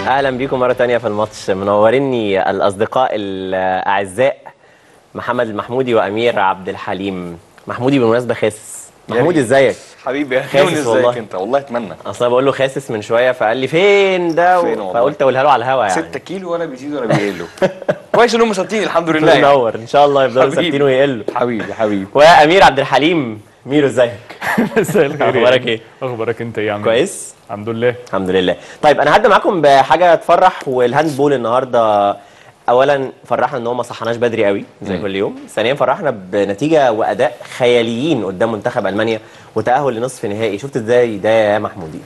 اهلا بيكم مره تانية في الماتش منوريني الاصدقاء الاعزاء محمد المحمودي وامير عبد الحليم محمودي بالمناسبه خاسس محمودي ازيك حبيبي يا خاسس خاسس والله. ازيك انت والله اتمنى اصل انا بقول له خاسس من شويه فقال لي فين ده فين والله؟ فقلت اقولها له على الهوا يعني 6 كيلو ولا بيزيد ولا بيقل كويس انهم ثابتين الحمد لله يعني. منور ان شاء الله يفضلوا حبيبي. ثابتين ويقلوا حبيبي حبيبي وامير عبد الحليم ميرو ازيك مساء الخير أخبارك إيه؟ اخبارك انت ايه يا عم كويس الحمد لله الحمد لله طيب انا هبدا معاكم بحاجه تفرح والهاند بول النهارده اولا فرحنا ان هو ما صحناش بدري قوي زي كل يوم ثانيا فرحنا بنتيجه واداء خياليين قدام منتخب المانيا وتاهل لنصف نهائي شفت ازاي ده يا محمودي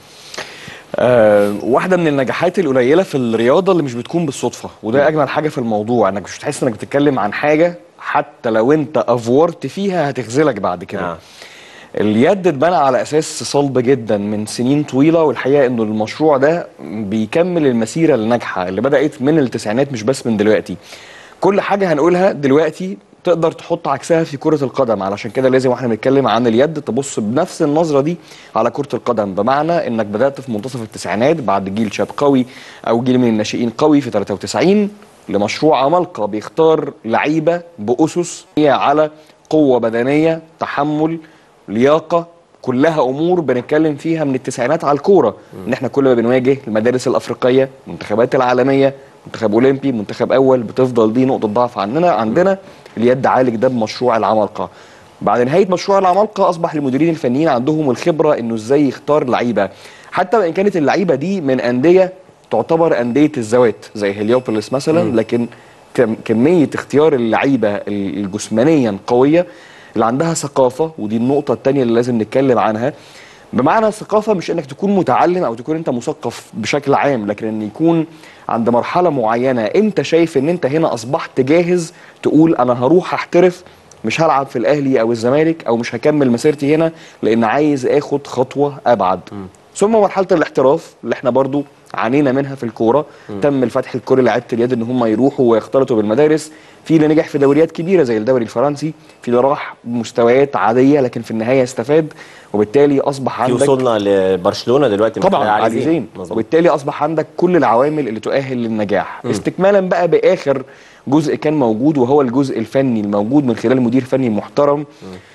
آه واحده من النجاحات القليله في الرياضه اللي مش بتكون بالصدفه وده اجمل حاجه في الموضوع انك مش بتحس انك بتتكلم عن حاجه حتى لو انت افورت فيها هتخذلك بعد كده آه. اليد اتبنى على اساس صلب جدا من سنين طويله والحقيقه انه المشروع ده بيكمل المسيره الناجحه اللي بدات من التسعينات مش بس من دلوقتي كل حاجه هنقولها دلوقتي تقدر تحط عكسها في كرة القدم علشان كده لازم واحنا بنتكلم عن اليد تبص بنفس النظرة دي على كرة القدم بمعنى انك بدأت في منتصف التسعينات بعد جيل شاب قوي او جيل من الناشئين قوي في 93 لمشروع عمالقة بيختار لعيبة بأسس هي على قوة بدنية تحمل لياقه كلها امور بنتكلم فيها من التسعينات على الكوره ان احنا كل ما بنواجه المدارس الافريقيه المنتخبات العالميه منتخب اولمبي منتخب اول بتفضل دي نقطه ضعف عندنا عندنا اليد عالج ده بمشروع العمالقه بعد نهايه مشروع العمالقه اصبح المديرين الفنيين عندهم الخبره انه ازاي يختار لعيبه حتى وان كانت اللعيبه دي من انديه تعتبر انديه الذوات زي هليوبوليس مثلا لكن كم- كميه اختيار اللعيبه الجسمانيا قويه اللي عندها ثقافه ودي النقطه الثانيه اللي لازم نتكلم عنها بمعنى الثقافه مش انك تكون متعلم او تكون انت مثقف بشكل عام لكن ان يكون عند مرحله معينه انت شايف ان انت هنا اصبحت جاهز تقول انا هروح احترف مش هلعب في الاهلي او الزمالك او مش هكمل مسيرتي هنا لان عايز اخد خطوه ابعد ثم مرحله الاحتراف اللي احنا برضو عانينا منها في الكوره تم الفتح الكوري لعيبه اليد ان هم يروحوا ويختلطوا بالمدارس في اللي نجح في دوريات كبيره زي الدوري الفرنسي في اللي راح بمستويات عاديه لكن في النهايه استفاد وبالتالي اصبح في عندك وصلنا لبرشلونه دلوقتي من طبعا خلال علي زين مظبوط وبالتالي اصبح عندك كل العوامل اللي تؤهل للنجاح استكمالا بقى باخر جزء كان موجود وهو الجزء الفني الموجود من خلال مدير فني محترم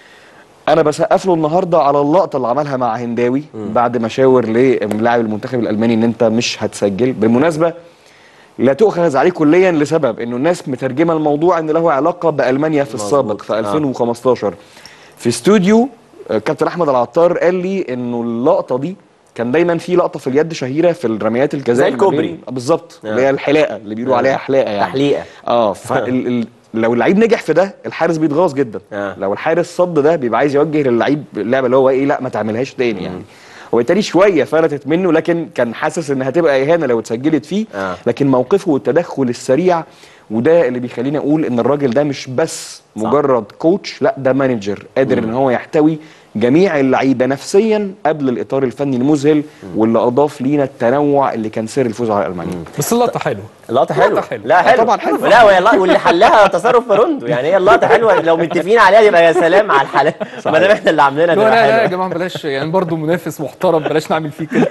انا بسقف له النهارده على اللقطه اللي عملها مع هنداوي بعد ما شاور للاعب المنتخب الالماني ان انت مش هتسجل بالمناسبه لا تؤخذ عليه كليا لسبب انه الناس مترجمه الموضوع ان له علاقه بالمانيا في السابق مظبوط. في آه. 2015 في استوديو آه، كابتن احمد العطار قال لي انه اللقطه دي كان دايما في لقطه في اليد شهيره في الرميات الجزاء زي ما الكوبري. بين- آه، بالظبط آه. اللي هي الحلاقه اللي بيقولوا آه. عليها حلاقه يعني تحليقة. اه فال ال لو اللعيب نجح في ده الحارس بيتغاظ جدا آه. لو الحارس صد ده بيبقى عايز يوجه للعيب اللعبه اللي هو ايه لا ما تعملهاش تاني يعني وبالتالي شويه فلتت منه لكن كان حاسس ان هتبقى اهانه لو اتسجلت فيه آه. لكن موقفه والتدخل السريع وده اللي بيخليني اقول ان الراجل ده مش بس مجرد كوتش لا ده مانجر قادر ان هو يحتوي جميع اللعيبه نفسيا قبل الاطار الفني المذهل واللي اضاف لينا التنوع اللي كان سر الفوز على المانيا بس اللقطه حلوه اللقطه حلوه اللقطة حلوة. لا حلوه طبعاً حلوة. لا وهي اللقطة- واللي حلها تصرف باروندو يعني هي اللقطه حلوه لو متفقين عليها يبقى يا سلام على الحلال ما دام احنا اللي عاملينها لا تبقى لا لا يا حلوه جماعه بلاش يعني برضه منافس محترم بلاش نعمل فيه كده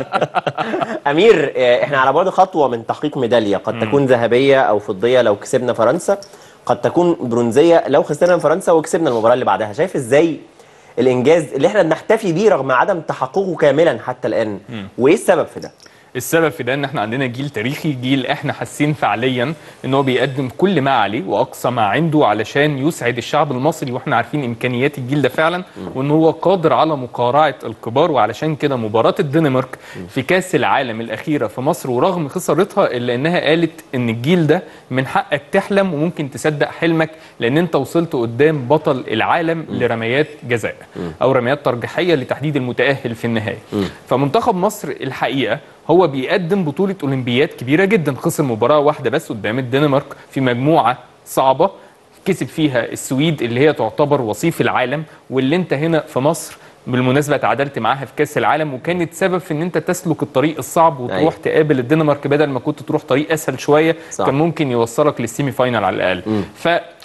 امير آه، احنا على بعد خطوه من تحقيق ميداليه قد تكون ذهبيه او فضيه لو كسبنا فرنسا قد تكون برونزيه لو خسرنا من فرنسا وكسبنا المباراه اللي بعدها شايف ازاي الانجاز اللي احنا بنحتفي بيه رغم عدم تحققه كاملا حتى الان وايه السبب في ده السبب في ده ان احنا عندنا جيل تاريخي جيل احنا حاسين فعليا ان هو بيقدم كل ما عليه واقصى ما عنده علشان يسعد الشعب المصري واحنا عارفين امكانيات الجيل ده فعلا وان هو قادر على مقارعه الكبار وعلشان كده مباراه الدنمارك في كاس العالم الاخيره في مصر ورغم خسارتها الا انها قالت ان الجيل ده من حقك تحلم وممكن تصدق حلمك لان انت وصلت قدام بطل العالم لرميات جزاء او رميات ترجيحيه لتحديد المتاهل في النهايه فمنتخب مصر الحقيقه هو بيقدم بطولة أولمبيات كبيرة جدا خسر مباراة واحدة بس قدام الدنمارك في مجموعة صعبة كسب فيها السويد اللي هي تعتبر وصيف العالم واللي انت هنا في مصر بالمناسبة تعادلت معاها في كأس العالم وكانت سبب في ان انت تسلك الطريق الصعب وتروح أيوة. تقابل الدنمارك بدل ما كنت تروح طريق اسهل شوية صح. كان ممكن يوصلك للسيمي فاينال على الاقل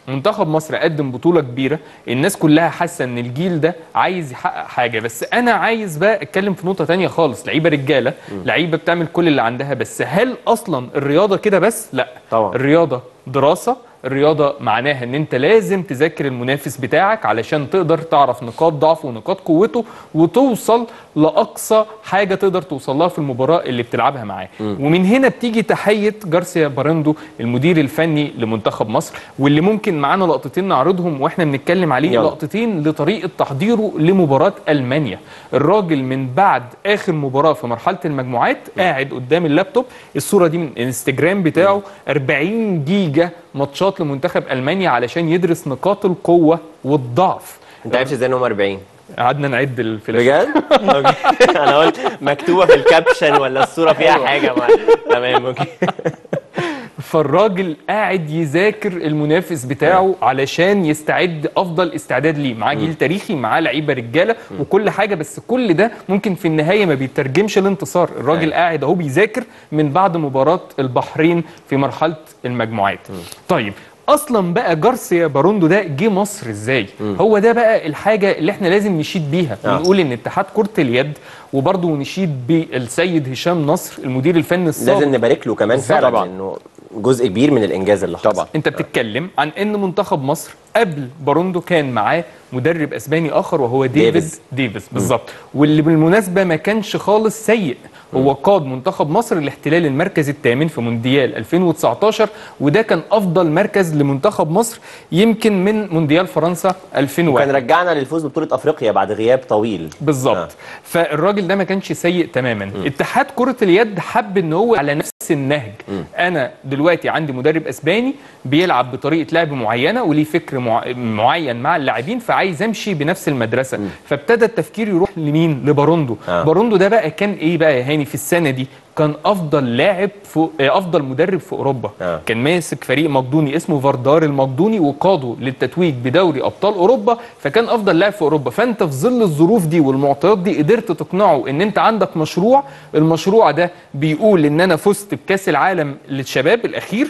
منتخب مصر قدم بطوله كبيره الناس كلها حاسه ان الجيل ده عايز يحقق حاجه بس انا عايز بقى اتكلم في نقطه تانية خالص لعيبه رجاله لعيبه بتعمل كل اللي عندها بس هل اصلا الرياضه كده بس لا طبعا. الرياضه دراسه الرياضة معناها ان انت لازم تذاكر المنافس بتاعك علشان تقدر تعرف نقاط ضعفه ونقاط قوته وتوصل لأقصى حاجة تقدر توصل لها في المباراة اللي بتلعبها معاه ومن هنا بتيجي تحية جارسيا باراندو المدير الفني لمنتخب مصر واللي ممكن معانا لقطتين نعرضهم واحنا بنتكلم عليه يلا. لقطتين لطريقة تحضيره لمباراة ألمانيا الراجل من بعد آخر مباراة في مرحلة المجموعات قاعد قدام اللابتوب الصورة دي من الانستجرام بتاعه 40 جيجا ماتشات لمنتخب ألمانيا علشان يدرس نقاط القوة والضعف انت عارف ازاي ان هم 40 قعدنا نعد الفلاش بجد؟ أوكي. انا قلت مكتوبه في الكابشن ولا الصوره فيها حاجه ما. تمام اوكي فالراجل قاعد يذاكر المنافس بتاعه علشان يستعد افضل استعداد ليه معاه جيل تاريخي معاه لعيبه رجاله وكل حاجه بس كل ده ممكن في النهايه ما بيترجمش الانتصار الراجل أيوة. قاعد اهو بيذاكر من بعد مباراه البحرين في مرحله المجموعات طيب اصلا بقى جارسيا باروندو ده جه مصر ازاي هو ده بقى الحاجه اللي احنا لازم نشيد بيها آه. ونقول ان اتحاد كره اليد وبرضه نشيد بالسيد هشام نصر المدير الفني السابق لازم نبارك له كمان بالظبط. فعلا طبعاً. انه جزء كبير من الانجاز اللي حصل طبعا انت بتتكلم عن ان منتخب مصر قبل باروندو كان معاه مدرب اسباني اخر وهو ديفيد ديفيز. ديفيز بالظبط واللي بالمناسبه ما كانش خالص سيء هو قاد منتخب مصر لاحتلال المركز الثامن في مونديال 2019 وده كان افضل مركز لمنتخب مصر يمكن من مونديال فرنسا 2001 كان رجعنا للفوز ببطوله افريقيا بعد غياب طويل بالظبط آه. آه. فالراجل ده ما كانش سيء تماما اتحاد كرة اليد حب ان هو على نفس النهج انا دلوقتي عندي مدرب اسباني بيلعب بطريقة لعب معينة وليه فكر مع... معين مع اللاعبين فعايز امشي بنفس المدرسة فابتدى التفكير يروح لمين لباروندو آه. باروندو ده بقى كان ايه بقى يا هاني في السنة دي كان افضل لاعب في آه، افضل مدرب في اوروبا آه. كان ماسك فريق مقدوني اسمه فاردار المقدوني وقاده للتتويج بدوري ابطال اوروبا فكان افضل لاعب في اوروبا فانت في ظل الظروف دي والمعطيات دي قدرت تقنعه ان انت عندك مشروع المشروع ده بيقول ان انا فزت بكاس العالم للشباب الاخير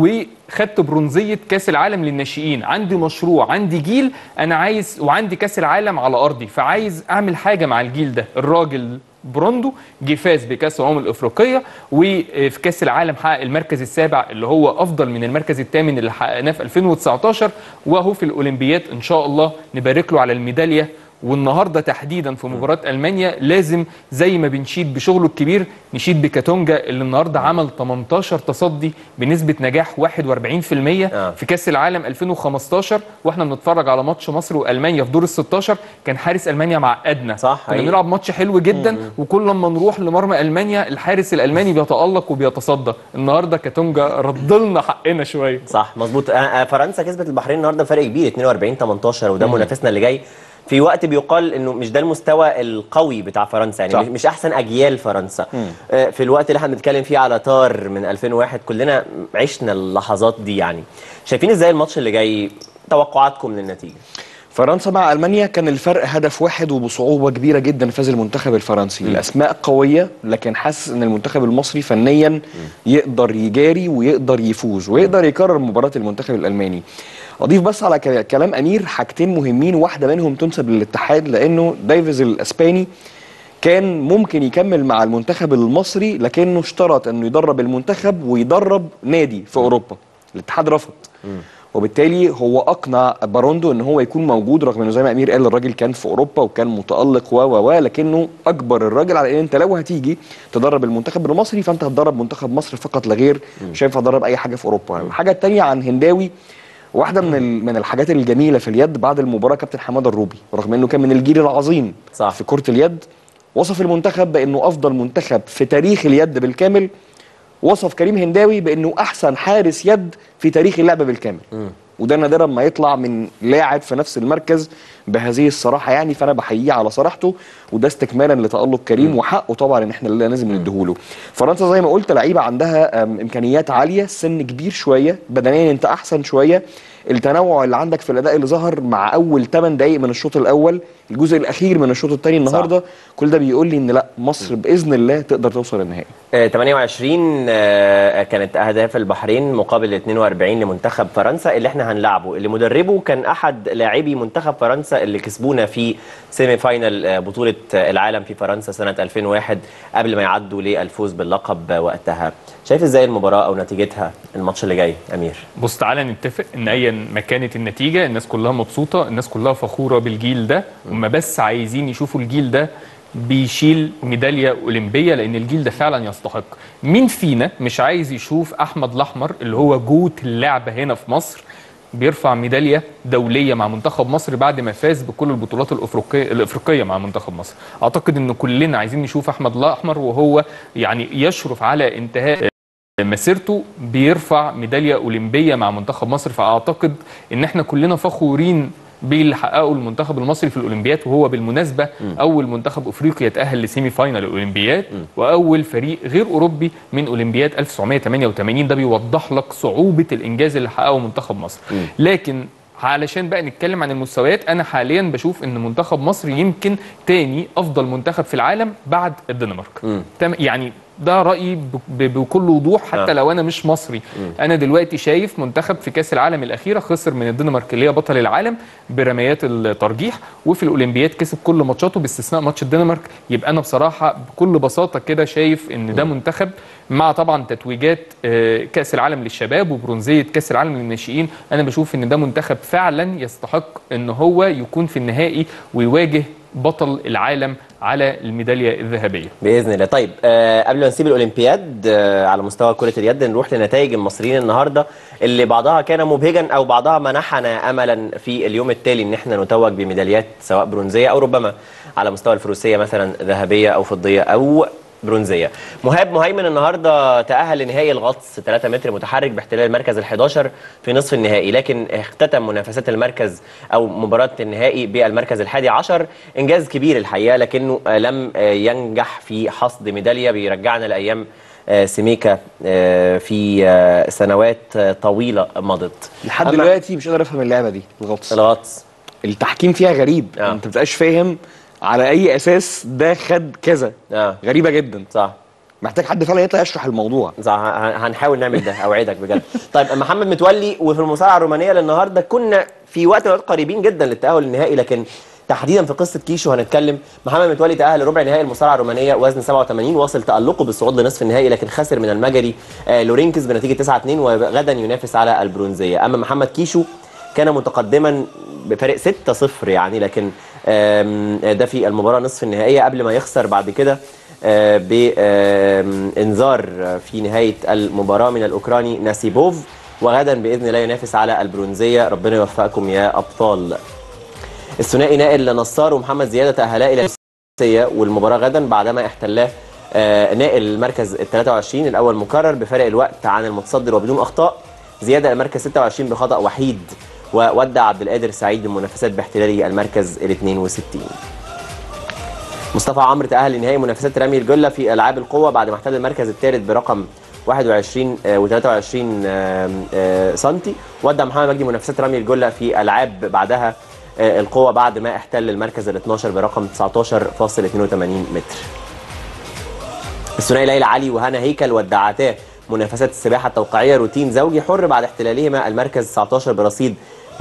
وخدت برونزيه كاس العالم للناشئين عندي مشروع عندي جيل انا عايز وعندي كاس العالم على ارضي فعايز اعمل حاجه مع الجيل ده الراجل بروندو جه فاز بكاس الامم الافريقيه وفي كاس العالم حقق المركز السابع اللي هو افضل من المركز الثامن اللي حققناه في 2019 وهو في الاولمبياد ان شاء الله نبارك له على الميداليه والنهارده تحديدا في مباراه المانيا لازم زي ما بنشيد بشغله الكبير نشيد بكاتونجا اللي النهارده عمل 18 تصدي بنسبه نجاح 41% آه. في كاس العالم 2015 واحنا بنتفرج على ماتش مصر والمانيا في دور ال 16 كان حارس المانيا معقدنا صح، كنا حقيقي. بنلعب ماتش حلو جدا وكل لما نروح لمرمى المانيا الحارس الالماني بيتالق وبيتصدى النهارده كاتونجا رد لنا حقنا شويه صح مظبوط آه، آه، فرنسا كسبت البحرين النهارده فرق كبير 42 18 وده منافسنا اللي جاي في وقت بيقال انه مش ده المستوى القوي بتاع فرنسا يعني صح. مش- مش احسن اجيال فرنسا آه، في الوقت اللي احنا بنتكلم فيه على طار من 2001 كلنا عشنا اللحظات دي يعني شايفين ازاي الماتش اللي جاي توقعاتكم للنتيجه فرنسا مع المانيا كان الفرق هدف واحد وبصعوبه كبيره جدا فاز المنتخب الفرنسي الاسماء قويه لكن حاسس ان المنتخب المصري فنيا يقدر يجاري ويقدر يفوز ويقدر يكرر مباراه المنتخب الالماني اضيف بس على كلا- كلام امير حاجتين مهمين واحده منهم تنسب للاتحاد لانه دايفيز الاسباني كان ممكن يكمل مع المنتخب المصري لكنه اشترط انه يدرب المنتخب ويدرب نادي في اوروبا الاتحاد رفض وبالتالي هو اقنع باروندو ان هو يكون موجود رغم انه زي ما امير قال الراجل كان في اوروبا وكان متالق و و و لكنه اجبر الراجل على ان انت لو هتيجي تدرب المنتخب المصري فانت هتدرب منتخب مصر فقط لا غير مش هينفع تدرب اي حاجه في اوروبا الحاجه الثانيه عن هنداوي واحده من ال- من الحاجات الجميله في اليد بعد المباراه كابتن حماده الروبي رغم انه كان من الجيل العظيم صح. في كره اليد وصف المنتخب بانه افضل منتخب في تاريخ اليد بالكامل وصف كريم هنداوي بانه احسن حارس يد في تاريخ اللعبه بالكامل وده نادرا ما يطلع من لاعب في نفس المركز بهذه الصراحه يعني فانا بحييه على صراحته وده استكمالا لتالق كريم وحقه طبعا ان احنا لازم نديهوله فرنسا زي ما قلت لعيبه عندها أم، امكانيات عاليه سن كبير شويه بدنيا انت احسن شويه التنوع اللي عندك في الاداء اللي ظهر مع اول 8 دقائق من الشوط الاول الجزء الاخير من الشوط الثاني النهارده كل ده بيقول لي ان لا مصر باذن الله تقدر توصل النهائي آه، 28 آه، كانت اهداف البحرين مقابل 42 لمنتخب فرنسا اللي احنا هنلعبه اللي مدربه كان احد لاعبي منتخب فرنسا اللي كسبونا في سيمي فاينل آه، بطوله آه، العالم في فرنسا سنه 2001 قبل ما يعدوا للفوز باللقب آه، وقتها شايف ازاي المباراه او نتيجتها الماتش اللي جاي امير بص تعالى نتفق ان ايا ما كانت النتيجه الناس كلها مبسوطه الناس كلها فخوره بالجيل ده هم بس عايزين يشوفوا الجيل ده بيشيل ميداليه اولمبيه لان الجيل ده فعلا يستحق مين فينا مش عايز يشوف احمد الاحمر اللي هو جوت اللعبه هنا في مصر بيرفع ميداليه دوليه مع منتخب مصر بعد ما فاز بكل البطولات الافريقيه الافريقيه مع منتخب مصر اعتقد ان كلنا عايزين نشوف احمد الاحمر وهو يعني يشرف على انتهاء مسيرته بيرفع ميداليه اولمبيه مع منتخب مصر فاعتقد ان احنا كلنا فخورين باللي حققه المنتخب المصري في الاولمبياد وهو بالمناسبه اول منتخب افريقي يتاهل لسيمي فاينال الاولمبياد واول فريق غير اوروبي من اولمبياد 1988 ده بيوضح لك صعوبه الانجاز اللي حققه منتخب مصر لكن علشان بقى نتكلم عن المستويات انا حاليا بشوف ان منتخب مصر يمكن تاني افضل منتخب في العالم بعد الدنمارك تم يعني ده رايي ب- ب- بكل وضوح حتى آه. لو انا مش مصري انا دلوقتي شايف منتخب في كاس العالم الاخيره خسر من الدنمارك اللي هي بطل العالم برميات الترجيح وفي الاولمبياد كسب كل ماتشاته باستثناء ماتش الدنمارك يبقى انا بصراحه بكل بساطه كده شايف ان ده منتخب مع طبعا تتويجات آه، كاس العالم للشباب وبرونزيه كاس العالم للناشئين انا بشوف ان ده منتخب فعلا يستحق ان هو يكون في النهائي ويواجه بطل العالم على الميداليه الذهبيه باذن الله طيب آه قبل ما نسيب الاولمبياد آه على مستوى كره اليد نروح لنتائج المصريين النهارده اللي بعضها كان مبهجا او بعضها منحنا املا في اليوم التالي ان احنا نتوج بميداليات سواء برونزيه او ربما على مستوى الفروسيه مثلا ذهبيه او فضيه او برونزيه مهاب مهيمن النهارده تاهل لنهائي الغطس 3 متر متحرك باحتلال المركز ال11 في نصف النهائي لكن اختتم منافسات المركز او مباراه النهائي بالمركز الحادي عشر انجاز كبير الحقيقه لكنه آه، لم آه، ينجح في حصد ميداليه بيرجعنا لايام آه، سميكا آه، في آه، سنوات آه، طويله مضت لحد أما دلوقتي مش قادر افهم اللعبه دي الغطس الغطس التحكيم فيها غريب آه. انت بتبقاش فاهم على اي اساس ده خد كذا اه غريبه جدا صح محتاج حد فعلا يطلع يشرح الموضوع صح ه- هنحاول نعمل ده اوعدك بجد طيب محمد متولي وفي المصارعه الرومانيه للنهارده كنا في وقت من الأوقات قريبين جدا للتاهل النهائي لكن تحديدا في قصه كيشو هنتكلم محمد متولي تاهل لربع نهائي المصارعه الرومانيه وزن 87 واصل تالقه بالصعود لنصف النهائي لكن خسر من المجري آه، لورينكس بنتيجه 9 2 وغدا ينافس على البرونزيه اما محمد كيشو كان متقدما بفارق 6 0 يعني لكن آم، ده في المباراه نصف النهائيه قبل ما يخسر بعد كده آه، بانذار في نهايه المباراه من الاوكراني ناسيبوف وغدا باذن الله ينافس على البرونزيه ربنا يوفقكم يا ابطال الثنائي نائل نصار ومحمد زياده تاهلا الى الرئيسيه والمباراه غدا بعدما احتلاه آه، نائل المركز ال 23 الاول مكرر بفارق الوقت عن المتصدر وبدون اخطاء زياده المركز 26 بخطا وحيد وودع عبد القادر سعيد المنافسات باحتلاله المركز ال 62 مصطفى عمرو تأهل لنهائي منافسات رمي الجلة في ألعاب القوة بعد ما احتل المركز الثالث برقم 21 و23 سنتي ودع محمد مجدي منافسات رمي الجلة في ألعاب بعدها آه، القوة بعد ما احتل المركز ال 12 برقم 19.82 متر الثنائي ليلى علي وهنا هيكل ودعتا منافسات السباحه التوقيعيه روتين زوجي حر بعد احتلالهما المركز 19 برصيد 156.76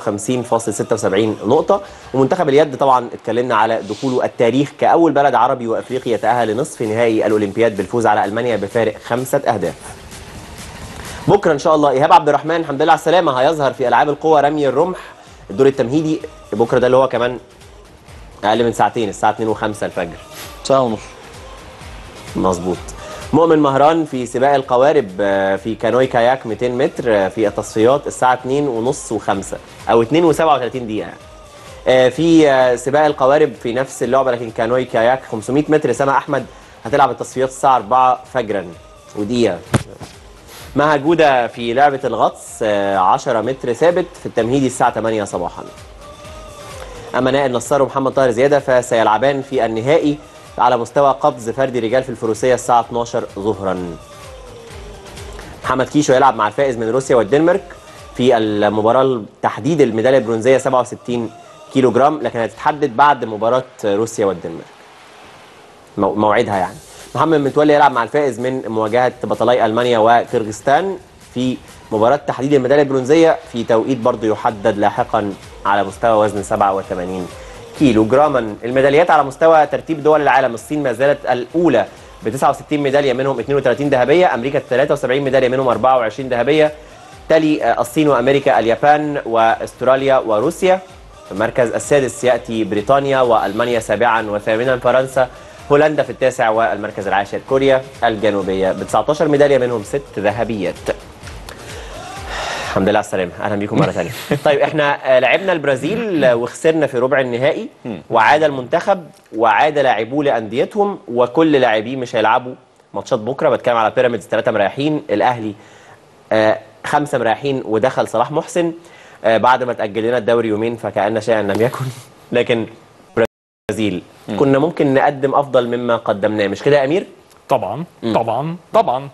نقطة ومنتخب اليد طبعا اتكلمنا على دخوله التاريخ كأول بلد عربي وأفريقي يتأهل لنصف نهائي الأولمبياد بالفوز على ألمانيا بفارق خمسة أهداف بكرة إن شاء الله إيهاب عبد الرحمن الحمد لله على السلامة هيظهر في ألعاب القوى رمي الرمح الدور التمهيدي بكرة ده اللي هو كمان أقل من ساعتين الساعة 2 و5 الفجر ساعه ونص مظبوط مؤمن مهران في سباق القوارب آه، في كانوي كاياك 200 متر آه، في التصفيات الساعة 2 ونص و5 أو 2 و37 دقيقة آه، في آه، سباق القوارب في نفس اللعبة لكن كانوي كاياك 500 متر سما أحمد هتلعب التصفيات الساعة 4 فجرا ودقيقة مها جودة في لعبة الغطس آه، 10 متر ثابت في التمهيدي الساعة 8 صباحا اما نائل نصار ومحمد طاهر زياده فسيلعبان في النهائي على مستوى قفز فردي رجال في الفروسيه الساعه 12 ظهرا محمد كيشو يلعب مع الفائز من روسيا والدنمارك في المباراه تحديد الميداليه البرونزيه 67 كيلو جرام لكن هتتحدد بعد مباراه روسيا والدنمارك مو- موعدها يعني محمد متولي يلعب مع الفائز من مواجهه بطلاي المانيا وكرغستان في مباراه تحديد الميداليه البرونزيه في توقيت برضه يحدد لاحقا على مستوى وزن 87 كيلو جراما الميداليات على مستوى ترتيب دول العالم الصين ما زالت الاولى ب 69 ميداليه منهم 32 ذهبيه امريكا 73 ميداليه منهم 24 ذهبيه تلي آه، الصين وامريكا اليابان واستراليا وروسيا في المركز السادس ياتي بريطانيا والمانيا سابعا وثامنا فرنسا هولندا في التاسع والمركز العاشر كوريا الجنوبيه ب 19 ميداليه منهم ست ذهبيات الحمد لله على السلامه اهلا بيكم مره ثانيه طيب احنا آه، لعبنا البرازيل آه، وخسرنا في ربع النهائي وعاد المنتخب وعاد لاعبوه لانديتهم وكل لاعبيه مش هيلعبوا ماتشات بكره بتكلم على بيراميدز ثلاثه مريحين الاهلي آه، خمسه مريحين ودخل صلاح محسن آه، بعد ما تاجل لنا الدوري يومين فكأن شيئا لم يكن لكن البرازيل كنا ممكن نقدم افضل مما قدمناه مش كده يا امير طبعا طبعا طبعا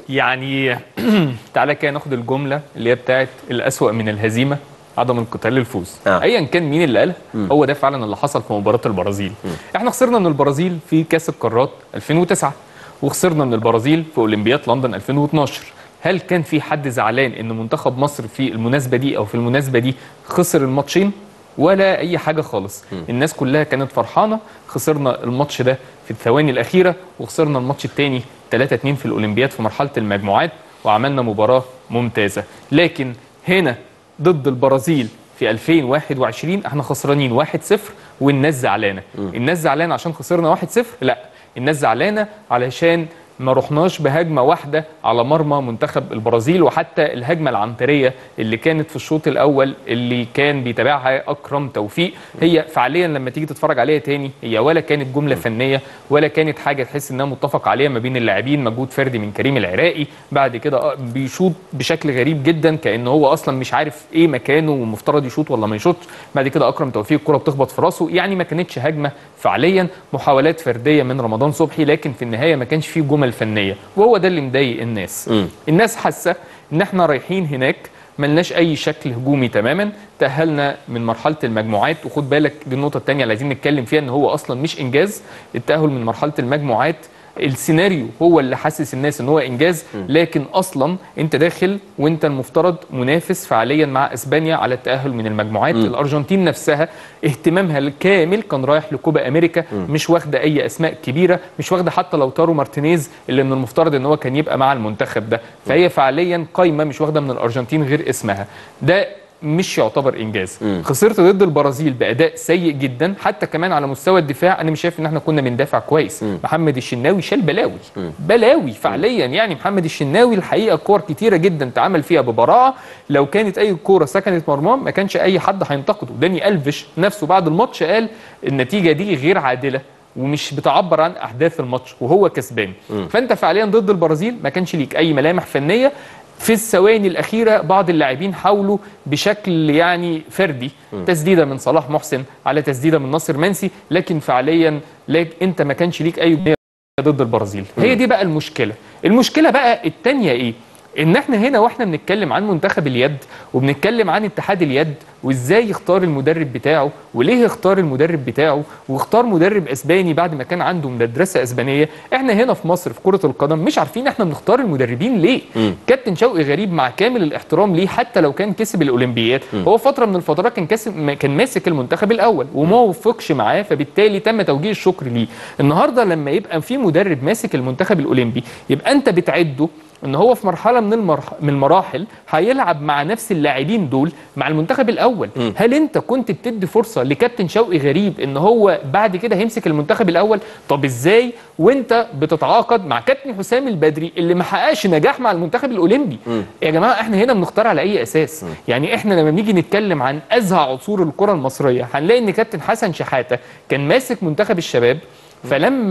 يعني تعالى كده ناخد الجمله اللي هي بتاعت الأسوأ من الهزيمه عدم القتال للفوز آه. ايا كان مين اللي قالها هو ده فعلا اللي حصل في مباراه البرازيل احنا خسرنا من البرازيل في كاس القارات 2009 وخسرنا من البرازيل في اولمبياد لندن 2012 هل كان في حد زعلان ان منتخب مصر في المناسبه دي او في المناسبه دي خسر الماتشين ولا اي حاجه خالص الناس كلها كانت فرحانه خسرنا الماتش ده في الثواني الاخيره وخسرنا الماتش الثاني 3 2 في الاولمبياد في مرحله المجموعات وعملنا مباراه ممتازه لكن هنا ضد البرازيل في 2021 احنا خسرانين 1-0 والناس زعلانه الناس زعلانه عشان خسرنا 1-0 لا الناس زعلانه علشان ما رحناش بهجمه واحده على مرمى منتخب البرازيل وحتى الهجمه العنتريه اللي كانت في الشوط الاول اللي كان بيتابعها اكرم توفيق هي فعليا لما تيجي تتفرج عليها تاني هي ولا كانت جمله فنيه ولا كانت حاجه تحس انها متفق عليها ما بين اللاعبين مجهود فردي من كريم العراقي بعد كده آه بيشوط بشكل غريب جدا كان هو اصلا مش عارف ايه مكانه ومفترض يشوط ولا ما يشوطش بعد كده اكرم توفيق الكره بتخبط في راسه يعني ما كانتش هجمه فعليا محاولات فرديه من رمضان صبحي لكن في النهايه ما كانش فيه جمل فنيه وهو ده اللي مضايق الناس الناس حاسه ان احنا رايحين هناك ملناش اي شكل هجومي تماما تاهلنا من مرحله المجموعات وخد بالك دي النقطه الثانيه اللي عايزين نتكلم فيها ان هو اصلا مش انجاز التاهل من مرحله المجموعات السيناريو هو اللي حسس الناس ان هو انجاز لكن اصلا انت داخل وانت المفترض منافس فعليا مع اسبانيا على التاهل من المجموعات م. الارجنتين نفسها اهتمامها الكامل كان رايح لكوبا امريكا م. مش واخده اي اسماء كبيره مش واخده حتى لو تارو مارتينيز اللي من المفترض ان هو كان يبقى مع المنتخب ده فهي فعليا قايمه مش واخده من الارجنتين غير اسمها ده مش يعتبر انجاز م. خسرت ضد البرازيل باداء سيء جدا حتى كمان على مستوى الدفاع انا مش شايف ان احنا كنا بندافع كويس م. محمد الشناوي شال بلاوي م. بلاوي فعليا يعني محمد الشناوي الحقيقه كور كتيره جدا تعامل فيها ببراعه لو كانت اي كوره سكنت مرماه ما كانش اي حد هينتقده داني الفيش نفسه بعد الماتش قال النتيجه دي غير عادله ومش بتعبر عن احداث الماتش وهو كسبان فانت فعليا ضد البرازيل ما كانش ليك اي ملامح فنيه في الثواني الاخيره بعض اللاعبين حاولوا بشكل يعني فردي م. تسديده من صلاح محسن على تسديده من ناصر منسي لكن فعليا لك انت ما كانش ليك اي بنية ضد البرازيل م. هي دي بقى المشكله المشكله بقى الثانيه ايه ان احنا هنا واحنا بنتكلم عن منتخب اليد وبنتكلم عن اتحاد اليد وازاي يختار المدرب بتاعه وليه اختار المدرب بتاعه واختار مدرب اسباني بعد ما كان عنده مدرسه اسبانيه احنا هنا في مصر في كره القدم مش عارفين احنا بنختار المدربين ليه م. كابتن شوقي غريب مع كامل الاحترام ليه حتى لو كان كسب الاولمبياد م. هو فتره من الفترات كان كسب كان ماسك المنتخب الاول وما وفقش معاه فبالتالي تم توجيه الشكر ليه النهارده لما يبقى في مدرب ماسك المنتخب الاولمبي يبقى انت بتعده ان هو في مرحله من المرح... من المراحل هيلعب مع نفس اللاعبين دول مع المنتخب الاول م. هل انت كنت بتدي فرصه لكابتن شوقي غريب ان هو بعد كده هيمسك المنتخب الاول طب ازاي وانت بتتعاقد مع كابتن حسام البدري اللي ما حققش نجاح مع المنتخب الاولمبي م. يا جماعه احنا هنا بنختار على اي اساس م. يعني احنا لما بنيجي نتكلم عن ازهى عصور الكره المصريه هنلاقي ان كابتن حسن شحاته كان ماسك منتخب الشباب فلما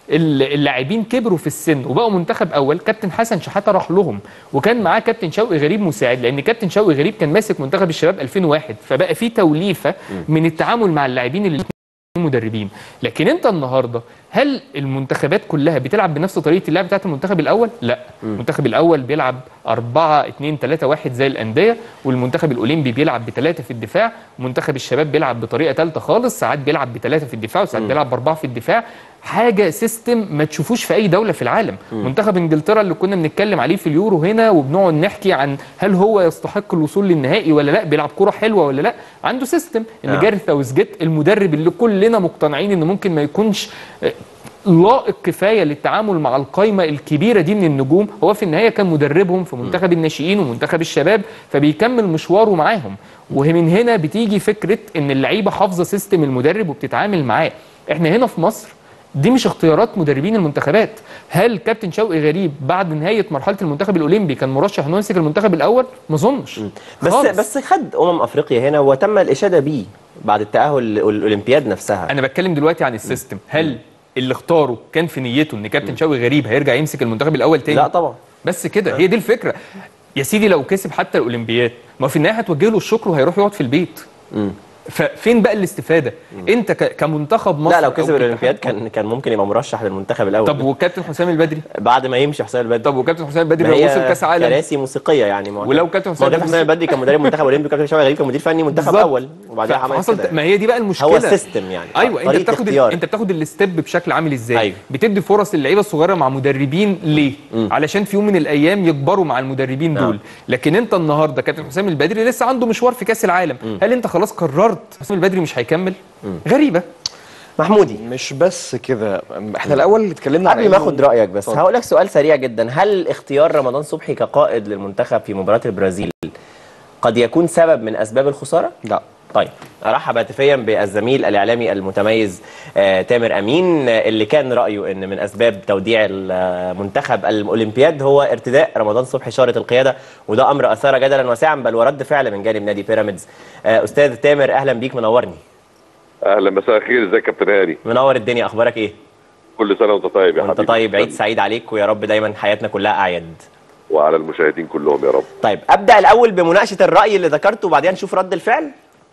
ال- اللاعبين كبروا في السن وبقوا منتخب اول كابتن حسن شحاته راح لهم وكان معاه كابتن شوقي غريب مساعد لان كابتن شوقي غريب كان ماسك منتخب الشباب 2001 فبقى في توليفه من التعامل مع اللاعبين اللي مدربين لكن انت النهارده هل المنتخبات كلها بتلعب بنفس طريقه اللعب بتاعت المنتخب الاول لا المنتخب الاول بيلعب 4 2 3 1 زي الانديه والمنتخب الاولمبي بيلعب بثلاثه في الدفاع منتخب الشباب بيلعب بطريقه ثالثه خالص ساعات بيلعب بثلاثه في الدفاع وساعات بيلعب باربعه في الدفاع حاجه سيستم ما تشوفوش في اي دوله في العالم منتخب انجلترا اللي كنا بنتكلم عليه في اليورو هنا وبنقعد نحكي عن هل هو يستحق الوصول للنهائي ولا لا بيلعب كره حلوه ولا لا عنده سيستم ان آه. جارث ساوثجيت المدرب اللي كلنا مقتنعين انه ممكن ما يكونش آه، لائق كفايه للتعامل مع القائمه الكبيره دي من النجوم هو في النهايه كان مدربهم في منتخب الناشئين ومنتخب الشباب فبيكمل مشواره معاهم ومن هنا بتيجي فكره ان اللعيبه حافظه سيستم المدرب وبتتعامل معاه احنا هنا في مصر دي مش اختيارات مدربين المنتخبات هل كابتن شوقي غريب بعد نهايه مرحله المنتخب الاولمبي كان مرشح انه يمسك المنتخب الاول ما اظنش بس خالص. بس خد امم افريقيا هنا وتم الاشاده بيه بعد التاهل للاولمبياد نفسها انا بتكلم دلوقتي عن السيستم هل اللي اختاره كان في نيته ان كابتن شوقي غريب هيرجع يمسك المنتخب الاول تاني لا طبعا بس كده هي دي الفكره يا سيدي لو كسب حتى الاولمبياد ما في النهايه هتوجه له الشكر وهيروح يقعد في البيت ففين بقى الاستفاده انت ك- كمنتخب مصر لا لو أو كسب كاتحاد الاولمبياد كان كان ممكن يبقى مرشح للمنتخب الاول طب وكابتن حسام البدري بعد ما يمشي حسام البدري طب وكابتن حسام البدري ما لو هي وصل كاس عالم كراسي موسيقيه يعني ما هو ولو كابتن ما حسام هو كابتن حسام البدري كان مدرب منتخب اولمبي وكابتن شوقي غريب كان مدير فني منتخب بالظبط. اول وبعدين عمل فحصل كده ما هي دي بقى المشكله هو السيستم يعني ايوه انت طريقة بتاخد ال- اختيار. انت بتاخد الستيب بشكل عامل ازاي أيوة. بتدي فرص للعيبه الصغيره مع مدربين ليه علشان في يوم من الايام يكبروا مع المدربين نعم. دول لكن انت النهارده كابتن حسام البدري لسه عنده مشوار في كاس العالم هل انت خلاص قررت حسام البدري مش هيكمل غريبه محمودي مش بس كده احنا الاول اتكلمنا على قبل ما إنه- اخد رايك بس اتفضل. هقول لك سؤال سريع جدا هل اختيار رمضان صبحي كقائد للمنتخب في مباراه البرازيل قد يكون سبب من اسباب الخساره لا طيب ارحب هاتفيا بالزميل الاعلامي المتميز آه تامر امين آه اللي كان رايه ان من اسباب توديع المنتخب الاولمبياد هو ارتداء رمضان صبحي شاره القياده وده امر اثار جدلا واسعا بل ورد فعل من جانب نادي بيراميدز آه استاذ تامر اهلا بيك منورني اهلا مساء الخير ازيك يا كابتن هاني منور الدنيا اخبارك ايه كل سنه وانت طيب يا وانت حبيبي طيب عيد سعيد عليك ويا رب دايما حياتنا كلها اعياد وعلى المشاهدين كلهم يا رب طيب ابدا الاول بمناقشه الراي اللي ذكرته وبعدين نشوف رد الفعل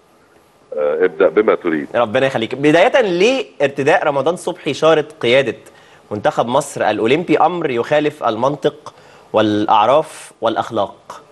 آه ابدا بما تريد ربنا يخليك بدايه ليه ارتداء رمضان صبحي شاره قياده منتخب مصر الاولمبي امر يخالف المنطق والاعراف والاخلاق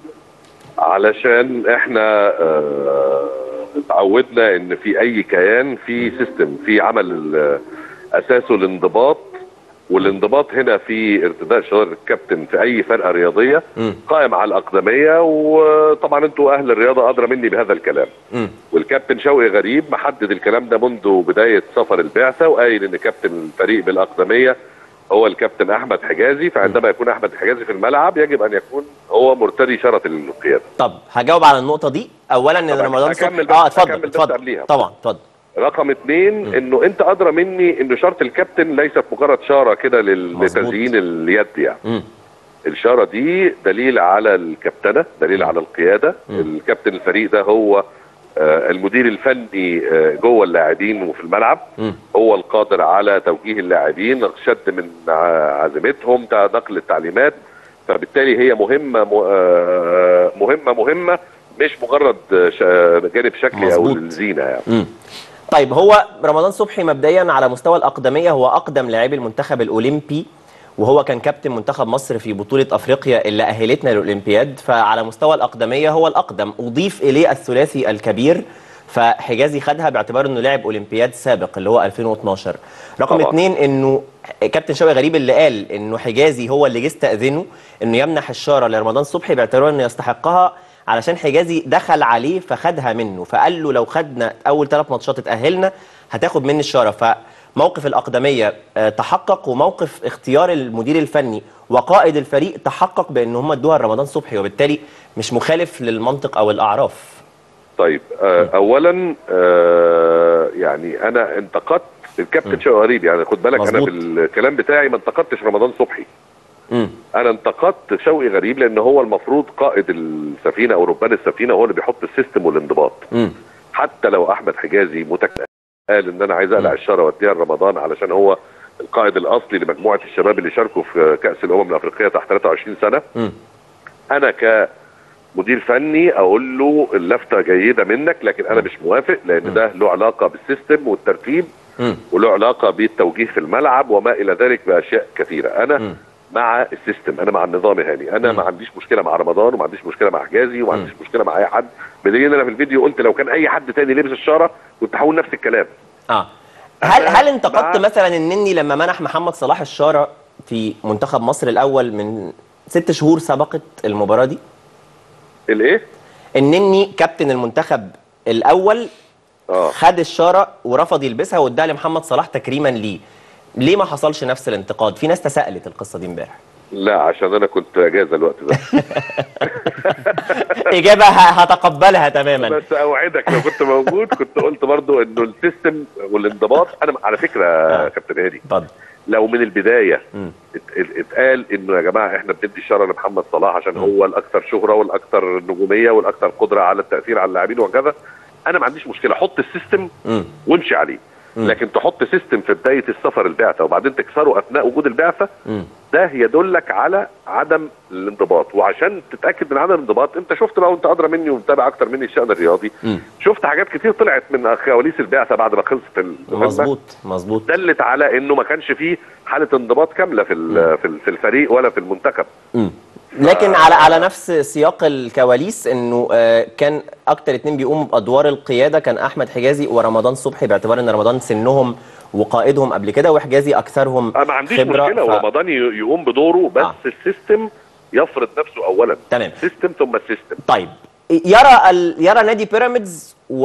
علشان احنا آه اتعودنا ان في اي كيان في سيستم في عمل آه، اساسه الانضباط والانضباط هنا في ارتداء شعار الكابتن في اي فرقه رياضيه مم. قائم على الاقدميه وطبعا انتوا اهل الرياضه ادرى مني بهذا الكلام مم. والكابتن شوقي غريب محدد الكلام ده منذ بدايه سفر البعثه وقايل ان كابتن الفريق بالاقدميه هو الكابتن احمد حجازي فعندما يكون احمد حجازي في الملعب يجب ان يكون هو مرتدي شاره القياده طب هجاوب على النقطه دي اولا ان طبعاً. رمضان هكمل صبحي بس- اه اتفضل هكمل بس اتفضل قبليها. طبعا اتفضل رقم اثنين انه انت ادرى مني انه شاره الكابتن ليست مجرد شاره كده لل- مظبوط. لتزيين اليد يعني مم. الشاره دي دليل على الكابتنه دليل على القياده الكابتن الفريق ده هو آه، المدير الفني آه، جوه اللاعبين وفي الملعب مم. هو القادر على توجيه اللاعبين شد من ع- عزيمتهم تا- نقل التعليمات فبالتالي هي مهمه م- آه، مهمه مهمه مش مجرد آه، ش- جانب شكلي او مظبوط. الزينه يعني مم. طيب هو رمضان صبحي مبدئيا على مستوى الاقدميه هو اقدم لاعبي المنتخب الاولمبي وهو كان كابتن منتخب مصر في بطوله افريقيا اللي اهلتنا للاولمبياد فعلى مستوى الاقدميه هو الاقدم اضيف اليه الثلاثي الكبير فحجازي خدها باعتبار انه لاعب اولمبياد سابق اللي هو 2012 رقم طبعا. اثنين انه كابتن شوقي غريب اللي قال انه حجازي هو اللي جه استاذنه انه يمنح الشاره لرمضان صبحي باعتبار انه يستحقها علشان حجازي دخل عليه فخدها منه فقال له لو خدنا اول ثلاث ماتشات اتاهلنا هتاخد مني الشاره فموقف الاقدميه آه، تحقق وموقف اختيار المدير الفني وقائد الفريق تحقق بان هم ادوها لرمضان صبحي وبالتالي مش مخالف للمنطق او الاعراف طيب آه اولا آه يعني انا انتقدت الكابتن شوقي غريب يعني خد بالك انا مظبوط. في الكلام بتاعي ما انتقدتش رمضان صبحي امم انا انتقدت شوقي غريب لان هو المفروض قائد السفينه او ربان السفينه هو اللي بيحط السيستم والانضباط امم حتى لو احمد حجازي متك قال ان انا عايز اقلع الشاره واديها لرمضان علشان هو القائد الاصلي لمجموعه الشباب اللي شاركوا في كاس الامم الافريقيه تحت 23 سنه مم. انا كمدير فني اقول له اللفته جيده منك لكن انا مش موافق لان ده له علاقه بالسيستم والترتيب مم. وله علاقه بالتوجيه في الملعب وما الى ذلك باشياء كثيره انا مم. مع السيستم انا مع النظام هاني انا ما عنديش مشكله مع رمضان وما عنديش مشكله مع حجازي وما عنديش مشكله مع اي حد بدليل ان انا في الفيديو قلت لو كان اي حد تاني لبس الشاره كنت هقول نفس الكلام اه هل أنا هل انتقدت مع- مثلا النني لما منح محمد صلاح الشاره في منتخب مصر الاول من ست شهور سبقت المباراه دي الايه النني كابتن المنتخب الاول اه خد الشاره ورفض يلبسها واداها لمحمد صلاح تكريما ليه ليه ما حصلش نفس الانتقاد في ناس تساءلت القصه دي امبارح لا عشان انا كنت اجازه الوقت ده اجابه ه- هتقبلها تماما بس اوعدك لو كنت موجود كنت قلت برضو انه السيستم والانضباط انا على فكره يا كابتن هادي اتفضل لو من البدايه مم. ات- ات- اتقال انه يا جماعه احنا بندي الشاره لمحمد صلاح عشان هو الاكثر شهره والاكثر نجوميه والاكثر قدره على التاثير على اللاعبين وكذا انا ما عنديش مشكله حط السيستم مم. وامشي عليه لكن تحط سيستم في بدايه السفر البعثه وبعدين تكسره اثناء وجود البعثه مم. ده يدلك على عدم الانضباط وعشان تتاكد من عدم الانضباط انت شفت بقى وانت ادرى مني ومتابع اكتر مني الشان الرياضي مم. شفت حاجات كتير طلعت من كواليس البعثه بعد ما خلصت المهمه مظبوط مظبوط دلت على انه ما كانش فيه حاله انضباط كامله في ال- في ال- في الفريق ولا في المنتخب مم. لكن على على نفس سياق الكواليس انه آه، كان اكتر اتنين بيقوموا بادوار القياده كان احمد حجازي ورمضان صبحي باعتبار ان رمضان سنهم وقائدهم قبل كده وحجازي اكثرهم انا ما عنديش خبرة مشكله ف- ورمضان ي- يقوم بدوره بس آه. السيستم يفرض نفسه اولا تمام. سيستم ثم السيستم طيب يرى ال... يرى نادي بيراميدز و...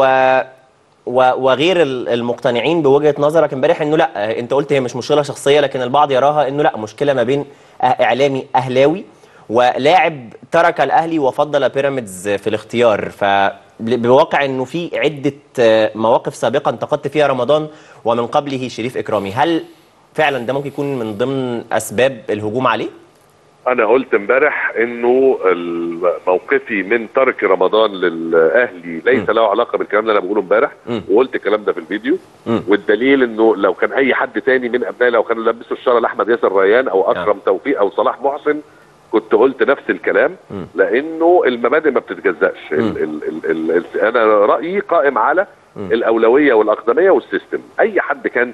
و... وغير ال- المقتنعين بوجهه نظرك امبارح انه لا انت قلت هي مش مشكله شخصيه لكن البعض يراها انه لا مشكله ما بين أه- اعلامي اهلاوي ولاعب ترك الاهلي وفضل بيراميدز في الاختيار ف بواقع انه في عده آه، مواقف سابقه انتقدت فيها رمضان ومن قبله شريف اكرامي هل فعلا ده ممكن يكون من ضمن اسباب الهجوم عليه؟ انا قلت امبارح انه ال- موقفي من ترك رمضان للاهلي ليس له علاقه بالكلام اللي انا بقوله امبارح مم. وقلت الكلام ده في الفيديو مم. والدليل انه لو كان اي حد تاني من ابنائي لو كانوا لبسوا الشاره لاحمد ياسر ريان او اكرم توفيق او صلاح محسن كنت قلت نفس الكلام مم. لانه المبادئ ما بتتجزاش ال ال ال ال ال انا رايي قائم على الاولويه والاقدميه والسيستم اي حد كان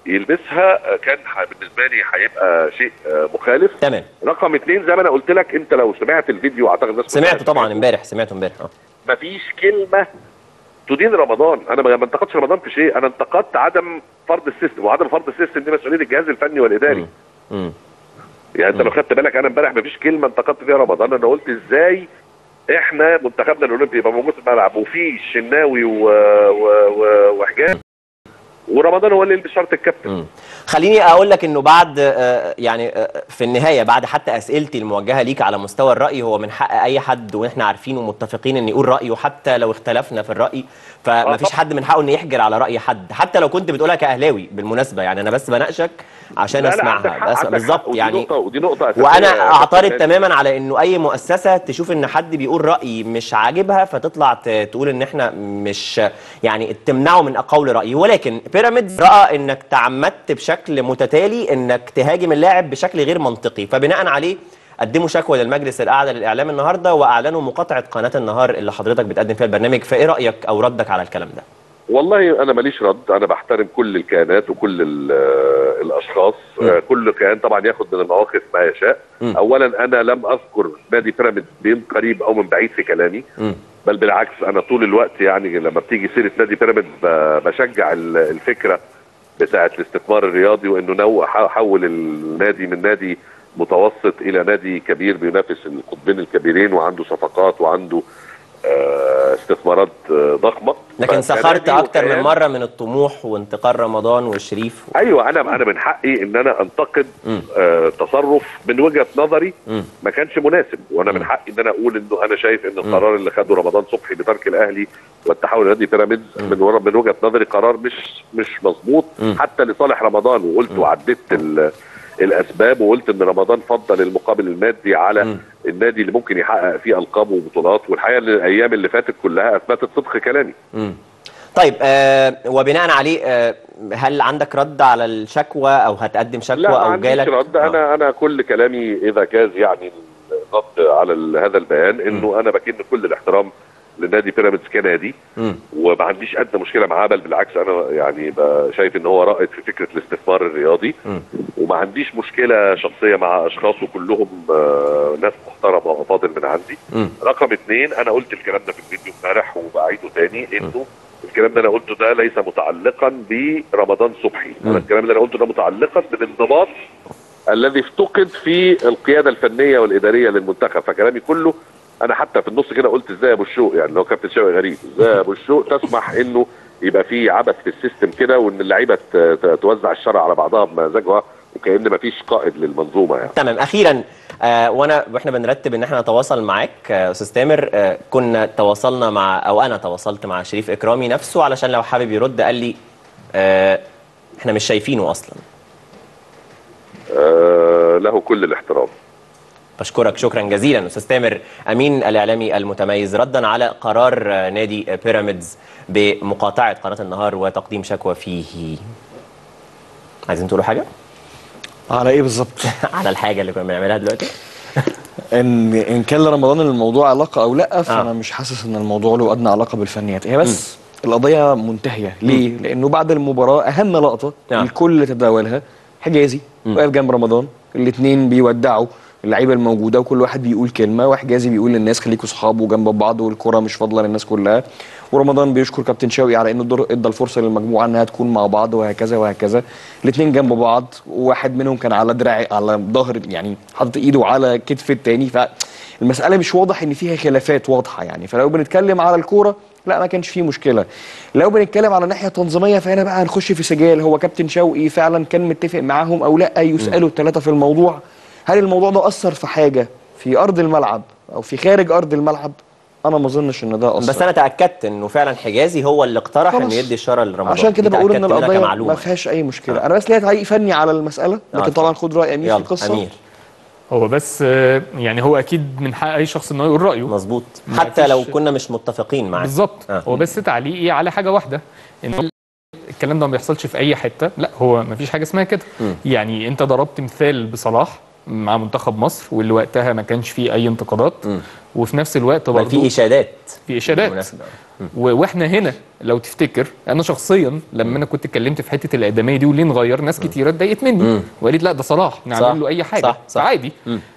يلبسها آه، كان ح- بالنسبه لي هيبقى شيء آه، مخالف تمام رقم اثنين زي ما انا قلت لك انت لو سمعت الفيديو اعتقد الناس كلها سمعته طبعا سمعته. امبارح سمعته امبارح اه مفيش كلمه تدين رمضان انا ما ما انتقدتش رمضان في شيء انا انتقدت عدم فرض السيستم وعدم فرض السيستم دي مسؤوليه الجهاز الفني والاداري مم. يعني انت لو خدت بالك انا امبارح مفيش كلمه انتقدت فيها رمضان انا قلت ازاي احنا منتخبنا الاولمبي يبقى موجود في الملعب وفي الشناوي و... و... و... وحجاج ورمضان هو اللي يلبس شرط الكابتن مم. خليني اقول لك انه بعد آه، يعني آه، في النهايه بعد حتى اسئلتي الموجهه ليك على مستوى الراي هو من حق اي حد واحنا عارفين ومتفقين ان يقول رايه حتى لو اختلفنا في الراي فما فيش طبعا. حد من حقه انه يحجر على راي حد حتى لو كنت بتقولها كاهلاوي بالمناسبه يعني انا بس بناقشك عشان لا لا عندك اسمعها حق بس عندك حق بالظبط ودي يعني نقطة ودي نقطة أساسية وانا يا اعترض كابتن تماما على انه اي مؤسسه تشوف ان حد بيقول راي مش عاجبها فتطلع ت- تقول ان احنا مش يعني تمنعه من قول رايه ولكن بيراميدز راى انك تعمدت بشكل متتالي انك تهاجم اللاعب بشكل غير منطقي فبناء عليه قدموا شكوى للمجلس الاعلى للاعلام النهارده واعلنوا مقاطعه قناه النهار اللي حضرتك بتقدم فيها البرنامج فايه رايك او ردك على الكلام ده والله انا ماليش رد انا بحترم كل الكيانات وكل ال- آه، الاشخاص م. آه، كل كيان طبعا ياخد من المواقف ما يشاء م. اولا انا لم اذكر نادي بيراميدز من قريب او من بعيد في كلامي مم. بل بالعكس انا طول الوقت يعني لما بتيجي سيره نادي بيراميدز ب- بشجع ال- الفكره بتاعه الاستثمار الرياضي وانه نو ح- حول النادي من نادي متوسط الى نادي كبير بينافس القطبين الكبيرين وعنده صفقات وعنده آه، استثمارات آه، ضخمه لكن فكنادي سخرت اكتر من وكيان- مره من الطموح وانتقال رمضان والشريف ايوه انا انا من حقي ان انا انتقد مم. آه تصرف من وجهه نظري مم. ما كانش مناسب وانا من حقي ان انا اقول انه انا شايف ان القرار اللي خده رمضان صبحي بترك الاهلي والتحول لنادي بيراميدز من ورا من وجهه نظري قرار مش مش مظبوط مم. حتى لصالح رمضان وقلت وعددت ال- الاسباب وقلت ان رمضان فضل المقابل المادي على مم. النادي اللي ممكن يحقق فيه القاب وبطولات والحقيقه ان الايام اللي فاتت كلها اثبتت صدق كلامي مم. طيب آه وبناء عليه آه هل عندك رد على الشكوى او هتقدم شكوى لا ما او عنديش جالك رد آه. انا انا كل كلامي اذا كان يعني الرد على ال- هذا البيان انه انا بكن كل الاحترام لنادي بيراميدز كنادي مم. وما عنديش ادنى مشكله معاه بل بالعكس انا يعني ب- شايف ان هو رائد في فكره الاستثمار الرياضي مم. وما عنديش مشكله شخصيه مع اشخاص وكلهم آه، ناس محترمه وافاضل من عندي مم. رقم اثنين انا قلت الكلام ده في الفيديو امبارح وبعيده تاني انه الكلام ده انا قلته ده ليس متعلقا برمضان صبحي مم. انا الكلام اللي انا قلته ده متعلقا بالانضباط الذي افتقد في القياده الفنيه والاداريه للمنتخب فكلامي كله انا حتى في النص كده قلت ازاي يا ابو الشوق يعني لو كابتن شوقي غريب ازاي يا ابو الشوق تسمح انه يبقى في عبث في السيستم كده وان اللعيبه ت- ت- توزع الشرع على بعضها بمزاجها وكأن مفيش قائد للمنظومه يعني تمام اخيرا آه وانا واحنا بنرتب ان احنا نتواصل معاك آه، استاذ تامر آه كنا تواصلنا مع او انا تواصلت مع شريف اكرامي نفسه علشان لو حابب يرد قال لي آه احنا مش شايفينه اصلا آه له كل الاحترام بشكرك شكرا جزيلا استاذ تامر امين الاعلامي المتميز ردا على قرار آه، نادي آه، بيراميدز بمقاطعه قناه النهار وتقديم شكوى فيه عايزين تقولوا حاجه على ايه بالظبط على الحاجه اللي كنا بنعملها دلوقتي ان ان كان لرمضان الموضوع علاقه او لا فانا مش حاسس ان الموضوع له ادنى علاقه بالفنيات هي بس القضيه منتهيه ليه لانه بعد المباراه اهم لقطه نعم. الكل تداولها حجازي واقف جنب رمضان الاثنين بيودعوا اللعيبه الموجوده وكل واحد بيقول كلمه وحجازي بيقول للناس خليكوا صحاب وجنب بعض والكره مش فاضله للناس كلها ورمضان بيشكر كابتن شوقي على انه الدور- ادى الفرصه للمجموعه انها تكون مع بعض وهكذا وهكذا الاثنين جنب بعض وواحد منهم كان على دراع على ظهر يعني حاطط ايده على كتف التاني فالمساله مش واضح ان فيها خلافات واضحه يعني فلو بنتكلم على الكوره لا ما كانش فيه مشكله لو بنتكلم على الناحيه التنظيميه فهنا بقى هنخش في سجال هو كابتن شوقي فعلا كان متفق معاهم او لا يسالوا الثلاثه في الموضوع هل الموضوع ده اثر في حاجه في ارض الملعب او في خارج ارض الملعب انا ما اظنش ان ده اثر بس انا تاكدت انه فعلا حجازي هو اللي اقترح خلاص. انه يدي الشاره لرمضان عشان كده دي بقول ان تأكدت منها القضيه كمعلومة. ما فيهاش اي مشكله انا بس ليا تعليق فني على المساله لكن اتفضل. طبعا خد راي امير في يلا القصه امير هو بس آه، يعني هو اكيد من حق اي شخص انه يقول رايه مظبوط ما حتى فيش- لو كنا مش متفقين معاه بالظبط آه. هو بس تعليقي على حاجه واحده ان الكلام ده ما بيحصلش في اي حته لا هو ما فيش حاجه اسمها كده يعني انت ضربت مثال بصلاح مع منتخب مصر واللي وقتها ما كانش فيه اي انتقادات وفي نفس الوقت بل برضه في اشادات في اشادات بالمناسبة. و- واحنا هنا لو تفتكر انا شخصيا لما انا كنت اتكلمت في حته الاقدميه دي وليه نغير ناس كتيره اتضايقت مني وقالت لا ده صلاح صح. نعمل له اي حاجه صح، صح. فعادي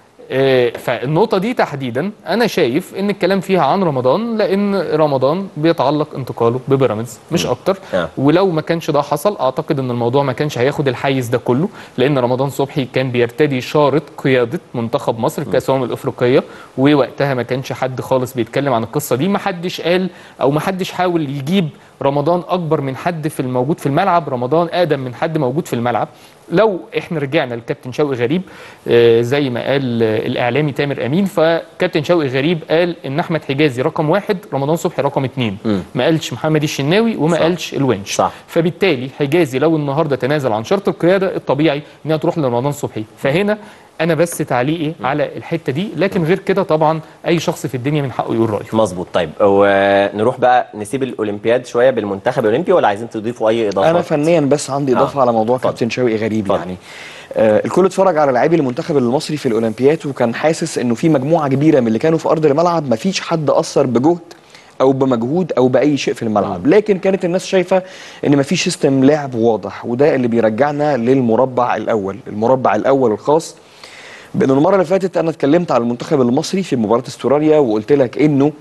آه، فالنقطة دي تحديدا أنا شايف إن الكلام فيها عن رمضان لأن رمضان بيتعلق انتقاله ببيراميدز مش أكتر آه. ولو ما كانش ده حصل أعتقد إن الموضوع ما كانش هياخد الحيز ده كله لأن رمضان صبحي كان بيرتدي شارة قيادة منتخب مصر في كأس الأمم الأفريقية ووقتها ما كانش حد خالص بيتكلم عن القصة دي ما حدش قال أو ما حدش حاول يجيب رمضان اكبر من حد في الموجود في الملعب رمضان اقدم من حد موجود في الملعب لو احنا رجعنا لكابتن شوقي غريب آه، زي ما قال آه، الاعلامي تامر امين فكابتن شوقي غريب قال ان احمد حجازي رقم واحد رمضان صبحي رقم اتنين ما قالش محمد الشناوي وما صح. قالش الونش صح. فبالتالي حجازي لو النهارده تنازل عن شرط القياده الطبيعي انها تروح لرمضان صبحي فهنا انا بس تعليقي على الحته دي لكن غير كده طبعا اي شخص في الدنيا من حقه يقول رايه مظبوط طيب ونروح بقى نسيب الاولمبياد شويه بالمنتخب الاولمبي ولا عايزين تضيفوا اي اضافات انا فنيا بس عندي اضافه آه. على موضوع اتفضل. كابتن شوقي غريب اتفضل. يعني آه الكل اتفرج على لاعبي المنتخب المصري في الاولمبياد وكان حاسس انه في مجموعه كبيره من اللي كانوا في ارض الملعب مفيش حد اثر بجهد او بمجهود او باي شيء في الملعب لكن كانت الناس شايفه ان مفيش سيستم لعب واضح وده اللي بيرجعنا للمربع الاول المربع الاول الخاص بان المره اللي فاتت انا اتكلمت على المنتخب المصري في مباراه استراليا وقلت لك انه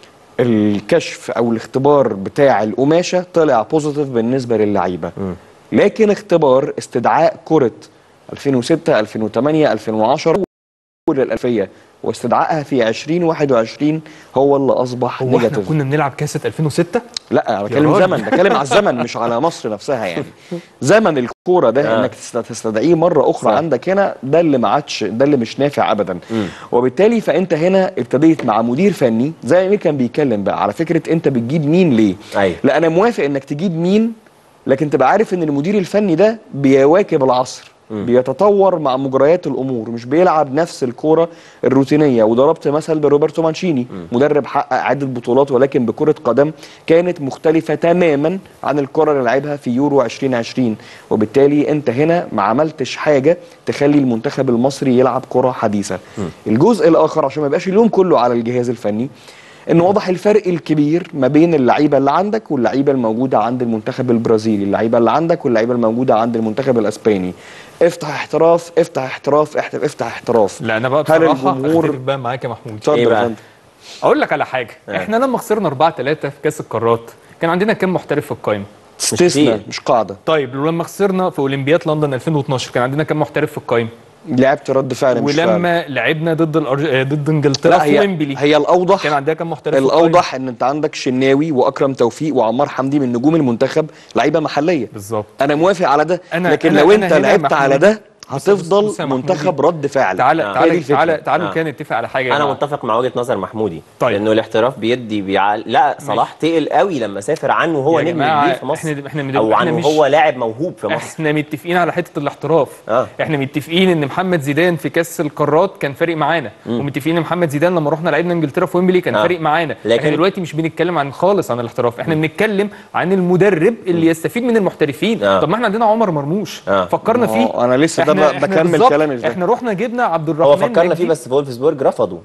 الكشف او الاختبار بتاع القماشه طلع بوزيتيف بالنسبه للعيبه لكن اختبار استدعاء كره 2006 2008 2010 الالفيه واستدعائها في 2021 هو اللي اصبح هو احنا نيجاتيف كنا بنلعب كاسه 2006 لا انا بتكلم راجل. زمن بتكلم على الزمن مش على مصر نفسها يعني زمن الكوره ده آه. انك تست- تستدعيه مره اخرى صح. عندك هنا ده اللي ما عادش ده اللي مش نافع ابدا وبالتالي فانت هنا ابتديت مع مدير فني زي ما امير كان بيتكلم بقى على فكره انت بتجيب مين ليه أيوة. لا انا موافق انك تجيب مين لكن تبقى عارف ان المدير الفني ده بيواكب العصر بيتطور مع مجريات الامور مش بيلعب نفس الكوره الروتينيه وضربت مثل بروبرتو مانشيني مدرب حقق عده بطولات ولكن بكره قدم كانت مختلفه تماما عن الكره اللي لعبها في يورو 2020 وبالتالي انت هنا ما عملتش حاجه تخلي المنتخب المصري يلعب كره حديثه الجزء الاخر عشان ما يبقاش اللوم كله على الجهاز الفني ان واضح الفرق الكبير ما بين اللعيبه اللي عندك واللعيبه الموجوده عند المنتخب البرازيلي اللعيبه اللي عندك واللعيبه الموجوده عند المنتخب الاسباني افتح احتراف افتح احتراف افتح, افتح احتراف لا انا بقى هل بصراحه الجمهور اختلف بقى معاك يا محمود اتفضل إيه يا بقى؟ فندم. اقول لك على حاجه احنا لما خسرنا 4 3 في كاس القارات كان عندنا كام محترف في القائمه استثناء كتير. مش قاعده طيب لما خسرنا في اولمبياد لندن 2012 كان عندنا كام محترف في القائمه لعبت رد فعل مش فعل ولما لعبنا ضد الأرج... آه، ضد انجلترا لا في هي ويمبلي هي الاوضح كان عندنا كام محترف في القائمة؟ الاوضح ان انت عندك شناوي واكرم توفيق وعمار حمدي من نجوم المنتخب لعيبه محليه بالظبط انا موافق على ده أنا- لكن أنا- لو أنا انت هنا لعبت محمود. على ده بص- بص- هتفضل بص يا محمود. منتخب رد فعل تعالى هي دي تعالى الفكرة. تعالى تعالوا آه. كده نتفق على حاجه يا انا جماعة. متفق مع وجهه نظر محمودي طيب. لانه الاحتراف بيدي بيعل... لا صلاح تقل قوي لما سافر عنه هو يا نجم جماعة، كبير في مصر إحنا- إحنا مد- او إحنا عنه مش- هو لاعب موهوب في مصر احنا متفقين على حته الاحتراف آه. احنا متفقين ان محمد زيدان في كاس القارات كان فارق معانا ومتفقين ان محمد زيدان لما رحنا لعبنا انجلترا في ويمبلي كان آه. فارق معانا لكن- احنا دلوقتي مش بنتكلم عن خالص عن الاحتراف احنا بنتكلم عن المدرب اللي يستفيد من المحترفين آه. طب ما احنا عندنا عمر مرموش آه. فكرنا ما فيه هو أنا لسه ده إحنا- ب- إحنا بكمل بالظبط، كلامي ده. احنا رحنا جبنا عبد الرحمن هو فكرنا مجدي. فيه بس في وولفسبورج رفضوا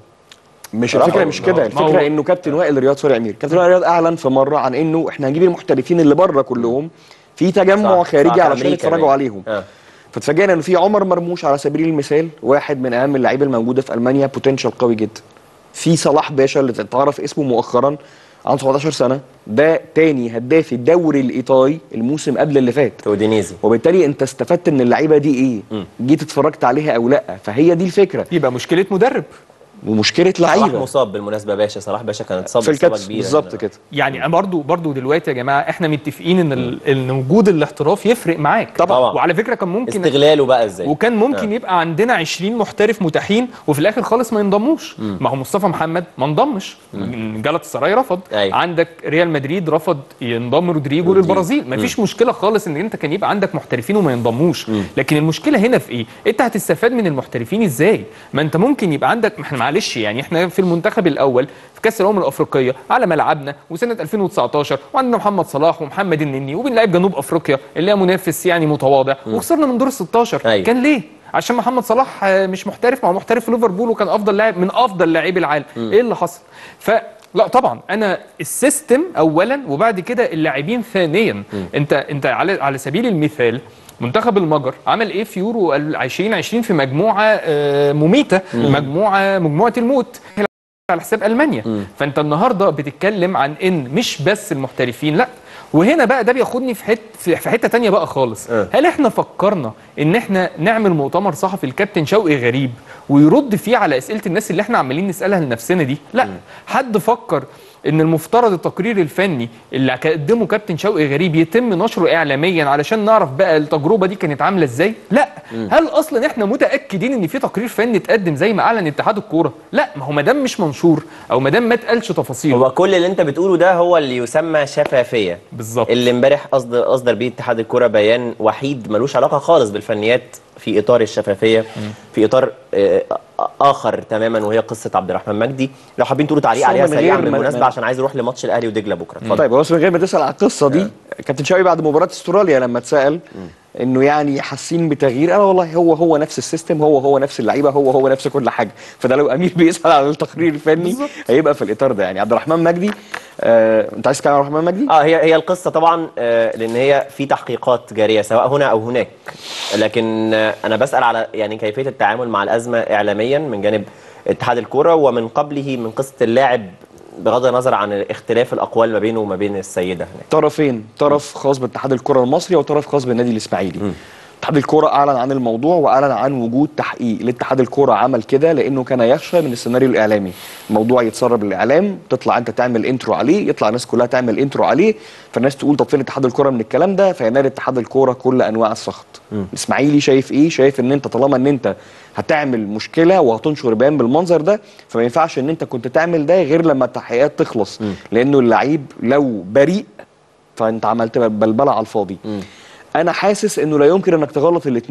مش رفضوا. الفكره مش كده ما هو- الفكره انه كابتن وائل رياض سوري امير كابتن وائل رياض اعلن في مره عن انه احنا هنجيب المحترفين اللي بره كلهم في تجمع صح، خارجي صح، علشان أمريكا يتفرجوا باين. عليهم آه. فتفاجئنا انه في عمر مرموش على سبيل المثال واحد من اهم اللعيبه الموجوده في المانيا بوتنشال قوي جدا في صلاح باشا اللي اتعرف اسمه مؤخرا عنده 17 سنه ده تاني هداف الدوري الايطالي الموسم قبل اللي فات اودينيزي وبالتالي انت استفدت من اللعيبه دي ايه جيت اتفرجت عليها او لا فهي دي الفكره يبقى مشكله مدرب ومشكله صلاح لعيبه مصاب بالمناسبه باشا صلاح باشا كان اتصاب في اصابه الكتف كبيره بالظبط هنا. كده يعني أنا برضو برضو دلوقتي يا جماعه احنا متفقين ان ال- ان وجود الاحتراف يفرق معاك طبعاً. وعلى فكره كان ممكن استغلاله بقى ازاي وكان ممكن يبقى عندنا 20 محترف متاحين وفي الاخر خالص ما ينضموش ما هو مصطفى محمد ما انضمش جلط السراي رفض أيوة. عندك ريال مدريد رفض ينضم رودريجو للبرازيل ما فيش مشكله خالص ان انت كان يبقى عندك محترفين وما ينضموش لكن المشكله هنا في ايه انت هتستفاد من المحترفين ازاي ما انت ممكن يبقى عندك ما احنا معلش يعني احنا في المنتخب الاول في كاس الامم الافريقيه على ملعبنا وسنه 2019 وعندنا محمد صلاح ومحمد النني وبنلعب جنوب افريقيا اللي هي منافس يعني متواضع وخسرنا من دور ال 16 أيوة. كان ليه عشان محمد صلاح آه، مش محترف ما هو محترف في ليفربول وكان افضل لاعب من افضل لاعبي العالم ايه اللي حصل ف لا طبعا انا السيستم اولا وبعد كده اللاعبين ثانيا انت انت على على سبيل المثال منتخب المجر عمل ايه في يورو 2020 في مجموعه آه، مميته مجموعه مجموعه الموت على حساب المانيا فانت النهارده بتتكلم عن ان مش بس المحترفين لا وهنا بقى ده بياخدني في حته في في حته تانية بقى خالص آه. هل احنا فكرنا ان احنا نعمل مؤتمر صحفي الكابتن شوقي غريب ويرد فيه على اسئله الناس اللي احنا عمالين نسالها لنفسنا دي لا حد فكر ان المفترض التقرير الفني اللي قدمه كابتن شوقي غريب يتم نشره اعلاميا علشان نعرف بقى التجربه دي كانت عامله ازاي لا هل اصلا احنا متاكدين ان في تقرير فني اتقدم زي ما اعلن اتحاد الكوره لا ما هو ما دام مش منشور او ما دام ما اتقالش تفاصيل هو كل اللي انت بتقوله ده هو اللي يسمى شفافيه بالظبط اللي امبارح قصد اصدر بيه اتحاد الكوره بيان وحيد ملوش علاقه خالص بالفنيات في اطار الشفافيه في اطار آه، اخر تماما وهي قصه عبد الرحمن مجدي لو حابين تقولوا تعليق بس هو عليها من سريعا غير ما- بالمناسبه ما- عشان عايز اروح لماتش الاهلي ودجله بكره اتفضل طيب هو بس من غير ما تسال على القصه دي كابتن شوقي بعد مباراه استراليا لما اتسال انه يعني حاسين بتغيير انا والله هو هو نفس السيستم هو هو نفس اللعيبه هو هو نفس كل حاجه فده لو امير بيسال على التقرير الفني هيبقى في الاطار ده يعني عبد الرحمن مجدي آه، انت عايز تتكلم عن عبد الرحمن مجدي؟ اه هي هي القصه طبعا آه، لان هي في تحقيقات جاريه سواء هنا او هناك لكن آه، انا بسال على يعني كيفيه التعامل مع الازمه اعلاميا من جانب اتحاد الكوره ومن قبله من قصه اللاعب بغض النظر عن اختلاف الاقوال ما بينه وما بين السيده هناك طرفين طرف خاص باتحاد الكره المصري وطرف خاص بالنادي الاسماعيلي اتحاد الكرة اعلن عن الموضوع واعلن عن وجود تحقيق لاتحاد الكرة عمل كده لانه كان يخشى من السيناريو الاعلامي الموضوع يتسرب للاعلام تطلع انت تعمل انترو عليه يطلع الناس كلها تعمل انترو عليه فالناس تقول طب فين اتحاد الكرة من الكلام ده فينال اتحاد الكرة كل انواع السخط الاسماعيلي شايف ايه شايف ان انت طالما ان انت هتعمل مشكله وهتنشر بيان بالمنظر ده فما ينفعش ان انت كنت تعمل ده غير لما التحقيقات تخلص لانه اللعيب لو بريء فانت عملت بلبله على الفاضي انا حاسس انه لا يمكن انك تغلط الاثنين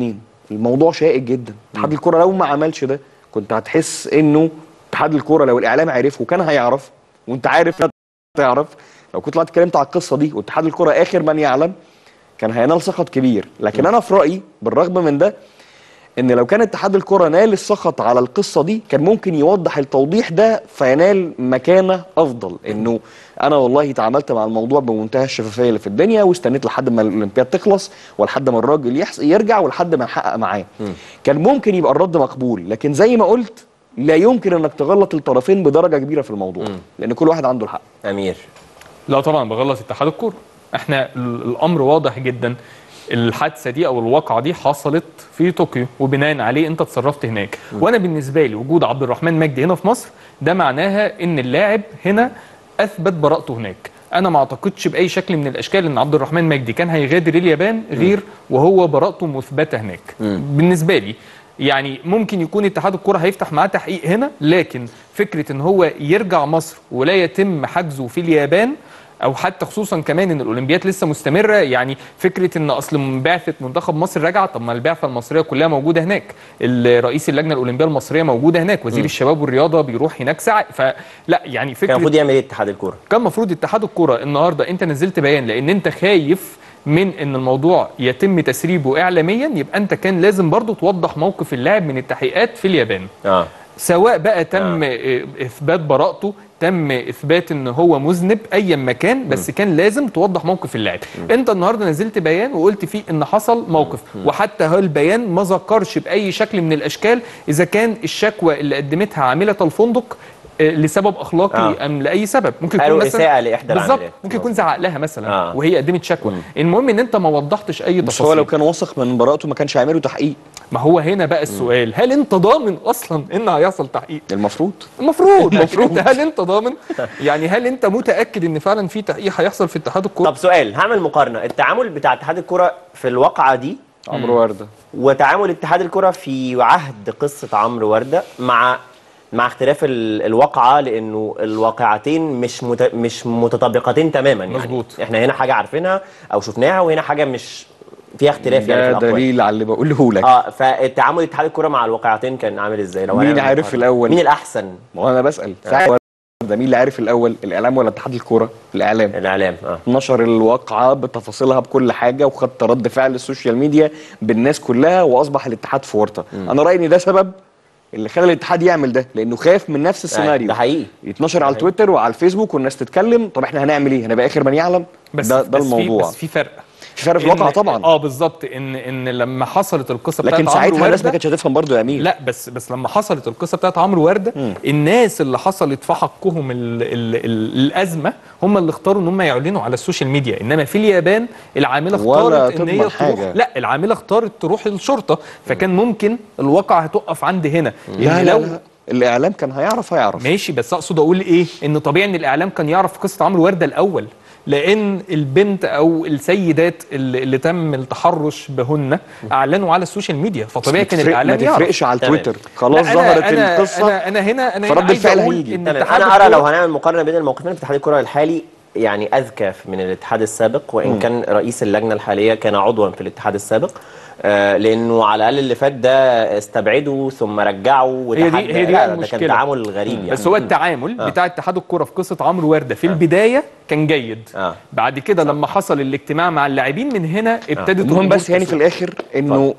الموضوع شائك جدا اتحاد الكره لو ما عملش ده كنت هتحس انه اتحاد الكره لو الاعلام عرفه وكان هيعرف وانت عارف لا تعرف لو كنت طلعت اتكلمت على القصه دي واتحاد الكره اخر من يعلم كان هينال سخط كبير لكن انا في رايي بالرغم من ده ان لو كان اتحاد الكره نال السخط على القصه دي كان ممكن يوضح التوضيح ده فينال مكانه افضل انه انا والله تعاملت مع الموضوع بمنتهى الشفافيه اللي في الدنيا واستنيت لحد ما الاولمبياد تخلص ولحد ما الراجل يحس يرجع ولحد ما يحقق معاه كان ممكن يبقى الرد مقبول لكن زي ما قلت لا يمكن انك تغلط الطرفين بدرجه كبيره في الموضوع لان كل واحد عنده الحق امير لا طبعا بغلط اتحاد الكوره احنا ال- الامر واضح جدا الحادثه دي او الواقعه دي حصلت في طوكيو وبناء عليه انت اتصرفت هناك وانا بالنسبه لي وجود عبد الرحمن مجدي هنا في مصر ده معناها ان اللاعب هنا اثبت براءته هناك انا ما اعتقدش باي شكل من الاشكال ان عبد الرحمن مجدي كان هيغادر اليابان غير وهو براءته مثبته هناك بالنسبه لي يعني ممكن يكون اتحاد الكره هيفتح معاه تحقيق هنا لكن فكره ان هو يرجع مصر ولا يتم حجزه في اليابان او حتى خصوصا كمان ان الاولمبياد لسه مستمره يعني فكره ان اصل بعثه منتخب مصر راجعه طب ما البعثه المصريه كلها موجوده هناك ال- رئيس اللجنه الاولمبيه المصريه موجوده هناك وزير الشباب والرياضه بيروح هناك ساعه فلا يعني كان فكره المفروض يعمل ايه اتحاد الكوره كان المفروض اتحاد الكره النهارده انت نزلت بيان لان انت خايف من ان الموضوع يتم تسريبه اعلاميا يبقى انت كان لازم برضو توضح موقف اللاعب من التحقيقات في اليابان اه سواء بقى تم آه. اثبات براءته تم اثبات ان هو مذنب ايا ما كان بس كان لازم توضح موقف اللاعب انت النهارده نزلت بيان وقلت فيه ان حصل موقف وحتى هو البيان ما ذكرش باي شكل من الاشكال اذا كان الشكوى اللي قدمتها عامله الفندق آه، لسبب اخلاقي آه. ام لاي سبب ممكن قالوا يكون مثلا إساءة لإحدى بالظبط العاملات. ممكن يكون زعق لها مثلا آه. وهي قدمت شكوى المهم ان انت ما وضحتش اي بس تفاصيل هو لو كان واثق من براءته ما كانش هيعملوا تحقيق ما هو هنا بقى السؤال هل انت ضامن اصلا ان هيحصل تحقيق المفروض المفروض المفروض هل انت ضامن يعني هل انت متاكد ان فعلا في تحقيق هيحصل في اتحاد الكوره طب سؤال هعمل مقارنه التعامل بتاع اتحاد الكوره في الواقعه دي عمرو ورده وتعامل اتحاد الكره في عهد قصه عمرو ورده مع مع اختلاف ال- الواقعه لانه الواقعتين مش مت... مش متطابقتين تماما يعني مظبوط. احنا هنا حاجه عارفينها او شفناها وهنا حاجه مش فيها اختلاف يعني في ده الاقوال دليل على اللي بقوله لك اه فالتعامل اتحاد الكره مع الواقعتين كان عامل ازاي لو مين هنعمل عارف مقارنة؟ الأول؟ مين الاحسن ما هو انا بسال ساعة ده مين اللي عارف الاول الاعلام ولا اتحاد الكوره الاعلام الاعلام اه نشر الواقعه بتفاصيلها بكل حاجه وخد رد فعل السوشيال ميديا بالناس كلها واصبح الاتحاد في ورطه انا رايي ان ده سبب اللي خلى الاتحاد يعمل ده لانه خايف من نفس السيناريو ده حقيقي يتنشر على تويتر وعلى الفيسبوك والناس تتكلم طب احنا هنعمل ايه هنبقى اخر من يعلم بس ده ده بس في الموضوع بس في فرق في فرق في إن- الواقع طبعا اه بالظبط ان ان لما حصلت القصه بتاعت لكن عمرو ساعتها الناس ما ورده كانتش هتفهم برضه يا امير لا بس بس لما حصلت القصه بتاعت عمرو ورده الناس اللي حصلت في حقهم ال ال ال الازمه هم اللي اختاروا ان هم يعلنوا على السوشيال ميديا انما في اليابان العامله ولا اختارت ان هي تضمن تروح حاجة. لا العامله اختارت تروح للشرطه فكان ممكن الواقع هتقف عند هنا لا إن لا, لو لا الاعلام كان هيعرف هيعرف ماشي بس اقصد اقول ايه ان طبيعي ان الاعلام كان يعرف قصه عمرو ورده الاول لان البنت او السيدات اللي, اللي تم التحرش بهن اعلنوا على السوشيال ميديا فطبيعي كان تفرق- ما الاعلام يعرف تفرقش على تمام. تويتر خلاص لا، أنا- ظهرت أنا القصه انا انا هنا انا هنا فرد عايز الفعل أقول هيجي. ان تمام اتحاد انا ارى الكورة- لو هنعمل مقارنه بين الموقفين في اتحاد الكره الحالي يعني اذكى من الاتحاد السابق وان كان رئيس اللجنه الحاليه كان عضوا في الاتحاد السابق آه لانه على الاقل اللي فات ده استبعدوا ثم رجعوا هي دي- وتحدى- هي دي لا، ده المشكلة. كان تعامل غريب يعني بس هو التعامل آه. بتاع اتحاد الكوره في قصه عمرو ورده في البدايه كان جيد آه. بعد كده لما حصل الاجتماع مع اللاعبين من هنا ابتدت المهم الأمور بس يعني في تسوء. الاخر انه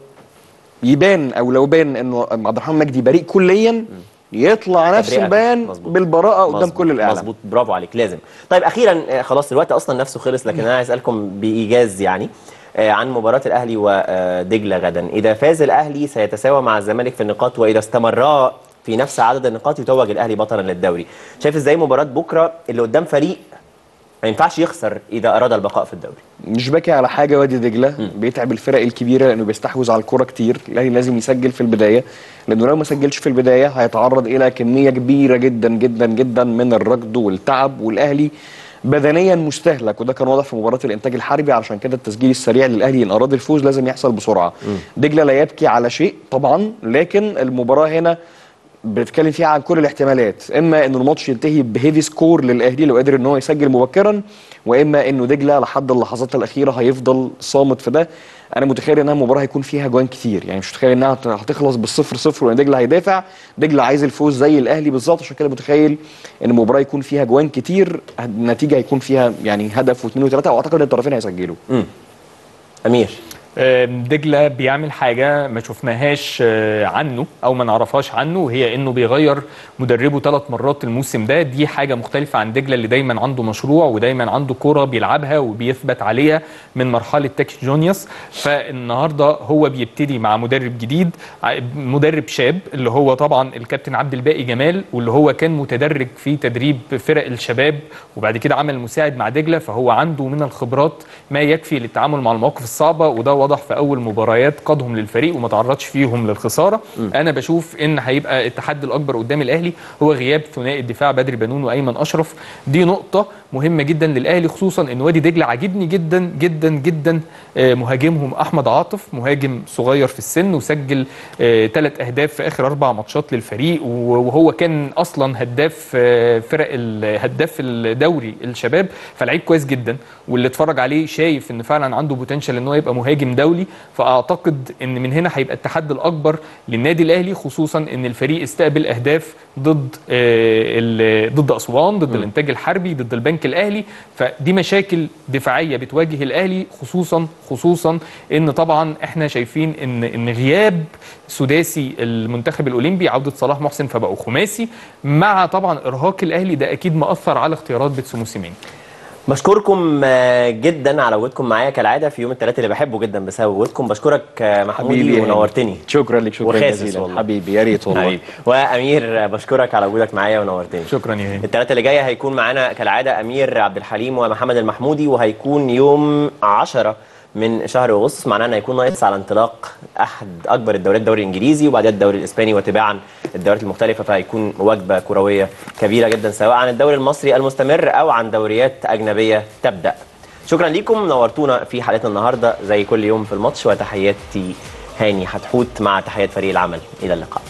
يبان او لو بان انه عبد الرحمن مجدي بريء كليا يطلع نفس تبرئة. البيان مظبوط. بالبراءه قدام مظبوط، كل الاعلام مظبوط برافو عليك لازم طيب اخيرا آه، خلاص الوقت اصلا نفسه خلص لكن انا عايز اسالكم بايجاز يعني آه، عن مباراة الأهلي ودجلة غدا إذا فاز الأهلي سيتساوى مع الزمالك في النقاط وإذا استمرا في نفس عدد النقاط يتوج الأهلي بطلا للدوري شايف إزاي مباراة بكرة اللي قدام فريق ما ينفعش يخسر إذا أراد البقاء في الدوري مش باكي على حاجه وادي دجله بيتعب الفرق الكبيره لانه بيستحوذ على الكره كتير الاهلي لازم يسجل في البدايه لانه لو ما سجلش في البدايه هيتعرض الى كميه كبيره جدا جدا جدا من الركض والتعب والاهلي بدنيا مستهلك وده كان واضح في مباراه الانتاج الحربي علشان كده التسجيل السريع للاهلي ان اراد الفوز لازم يحصل بسرعه دجله لا يبكي على شيء طبعا لكن المباراه هنا بنتكلم فيها عن كل الاحتمالات اما انه الماتش ينتهي بهيفي سكور للاهلي لو قدر ان هو يسجل مبكرا واما انه دجله لحد اللحظات الاخيره هيفضل صامت في ده انا متخيل انها مباراه هيكون فيها جوان كتير يعني مش متخيل انها هت- هتخلص بالصفر صفر وان دجله هيدافع دجله عايز الفوز زي الاهلي بالظبط عشان كده متخيل ان المباراه يكون فيها جوان كتير النتيجه هيكون فيها يعني هدف واثنين وثلاثه واعتقد ان الطرفين هيسجلوا امير آم، دجله بيعمل حاجه ما شفناهاش آه، عنه او ما نعرفهاش عنه وهي انه بيغير مدربه ثلاث مرات الموسم ده دي حاجه مختلفه عن دجله اللي دايما عنده مشروع ودايما عنده كوره بيلعبها وبيثبت عليها من مرحله تاكس جونيوس فالنهارده هو بيبتدي مع مدرب جديد ع- مدرب شاب اللي هو طبعا الكابتن عبد الباقي جمال واللي هو كان متدرج في تدريب فرق الشباب وبعد كده عمل مساعد مع دجله فهو عنده من الخبرات ما يكفي للتعامل مع المواقف الصعبه وده واضح في اول مباريات قادهم للفريق وما تعرضش فيهم للخساره انا بشوف ان هيبقى التحدي الاكبر قدام الاهلي هو غياب ثنائي الدفاع بدري بنون وايمن اشرف دي نقطه مهمه جدا للاهلي خصوصا ان وادي دجله عاجبني جدا جدا جدا آه، مهاجمهم احمد عاطف مهاجم صغير في السن وسجل ثلاث اهداف في اخر اربع ماتشات للفريق و- وهو كان اصلا هداف آه، فرق ال- هداف الدوري الشباب فلعيب كويس جدا واللي اتفرج عليه شايف ان فعلا عنده بوتنشال ان هو يبقى مهاجم دولي فاعتقد ان من هنا هيبقى التحدي الاكبر للنادي الاهلي خصوصا ان الفريق استقبل اهداف ضد آه، ال- ضد اسوان ضد الانتاج الحربي ضد البنك الاهلي فدي مشاكل دفاعيه بتواجه الاهلي خصوصا خصوصا ان طبعا احنا شايفين ان ان غياب سداسي المنتخب الاولمبي عوده صلاح محسن فبقوا خماسي مع طبعا ارهاق الاهلي ده اكيد مأثر على اختيارات بيتسو موسيماني بشكركم آه، جدا على وجودكم معايا كالعاده في يوم الثلاث اللي بحبه جدا بسبب وجودكم بشكرك آه، محمودي يا ونورتني شكرا لك شكرا وخاسس جزيلا والله. حبيبي يا ريت والله حبيبي وامير آه، بشكرك على وجودك معايا ونورتني شكرا يا هاني الثلاثة اللي جاية هيكون معانا كالعادة أمير عبد الحليم ومحمد المحمودي وهيكون يوم 10 من شهر أغسطس معناه إنه هيكون ناقص على انطلاق أحد أكبر الدوريات الدوري الإنجليزي وبعدها الدوري الإسباني وتباعا الدوريات المختلفة فهيكون وجبة كروية كبيرة جدا سواء عن الدوري المصري المستمر أو عن دوريات أجنبية تبدأ شكرا ليكم نورتونا في حلقتنا النهاردة زي كل يوم في الماتش وتحياتي هاني حتحوت مع تحيات فريق العمل إلى اللقاء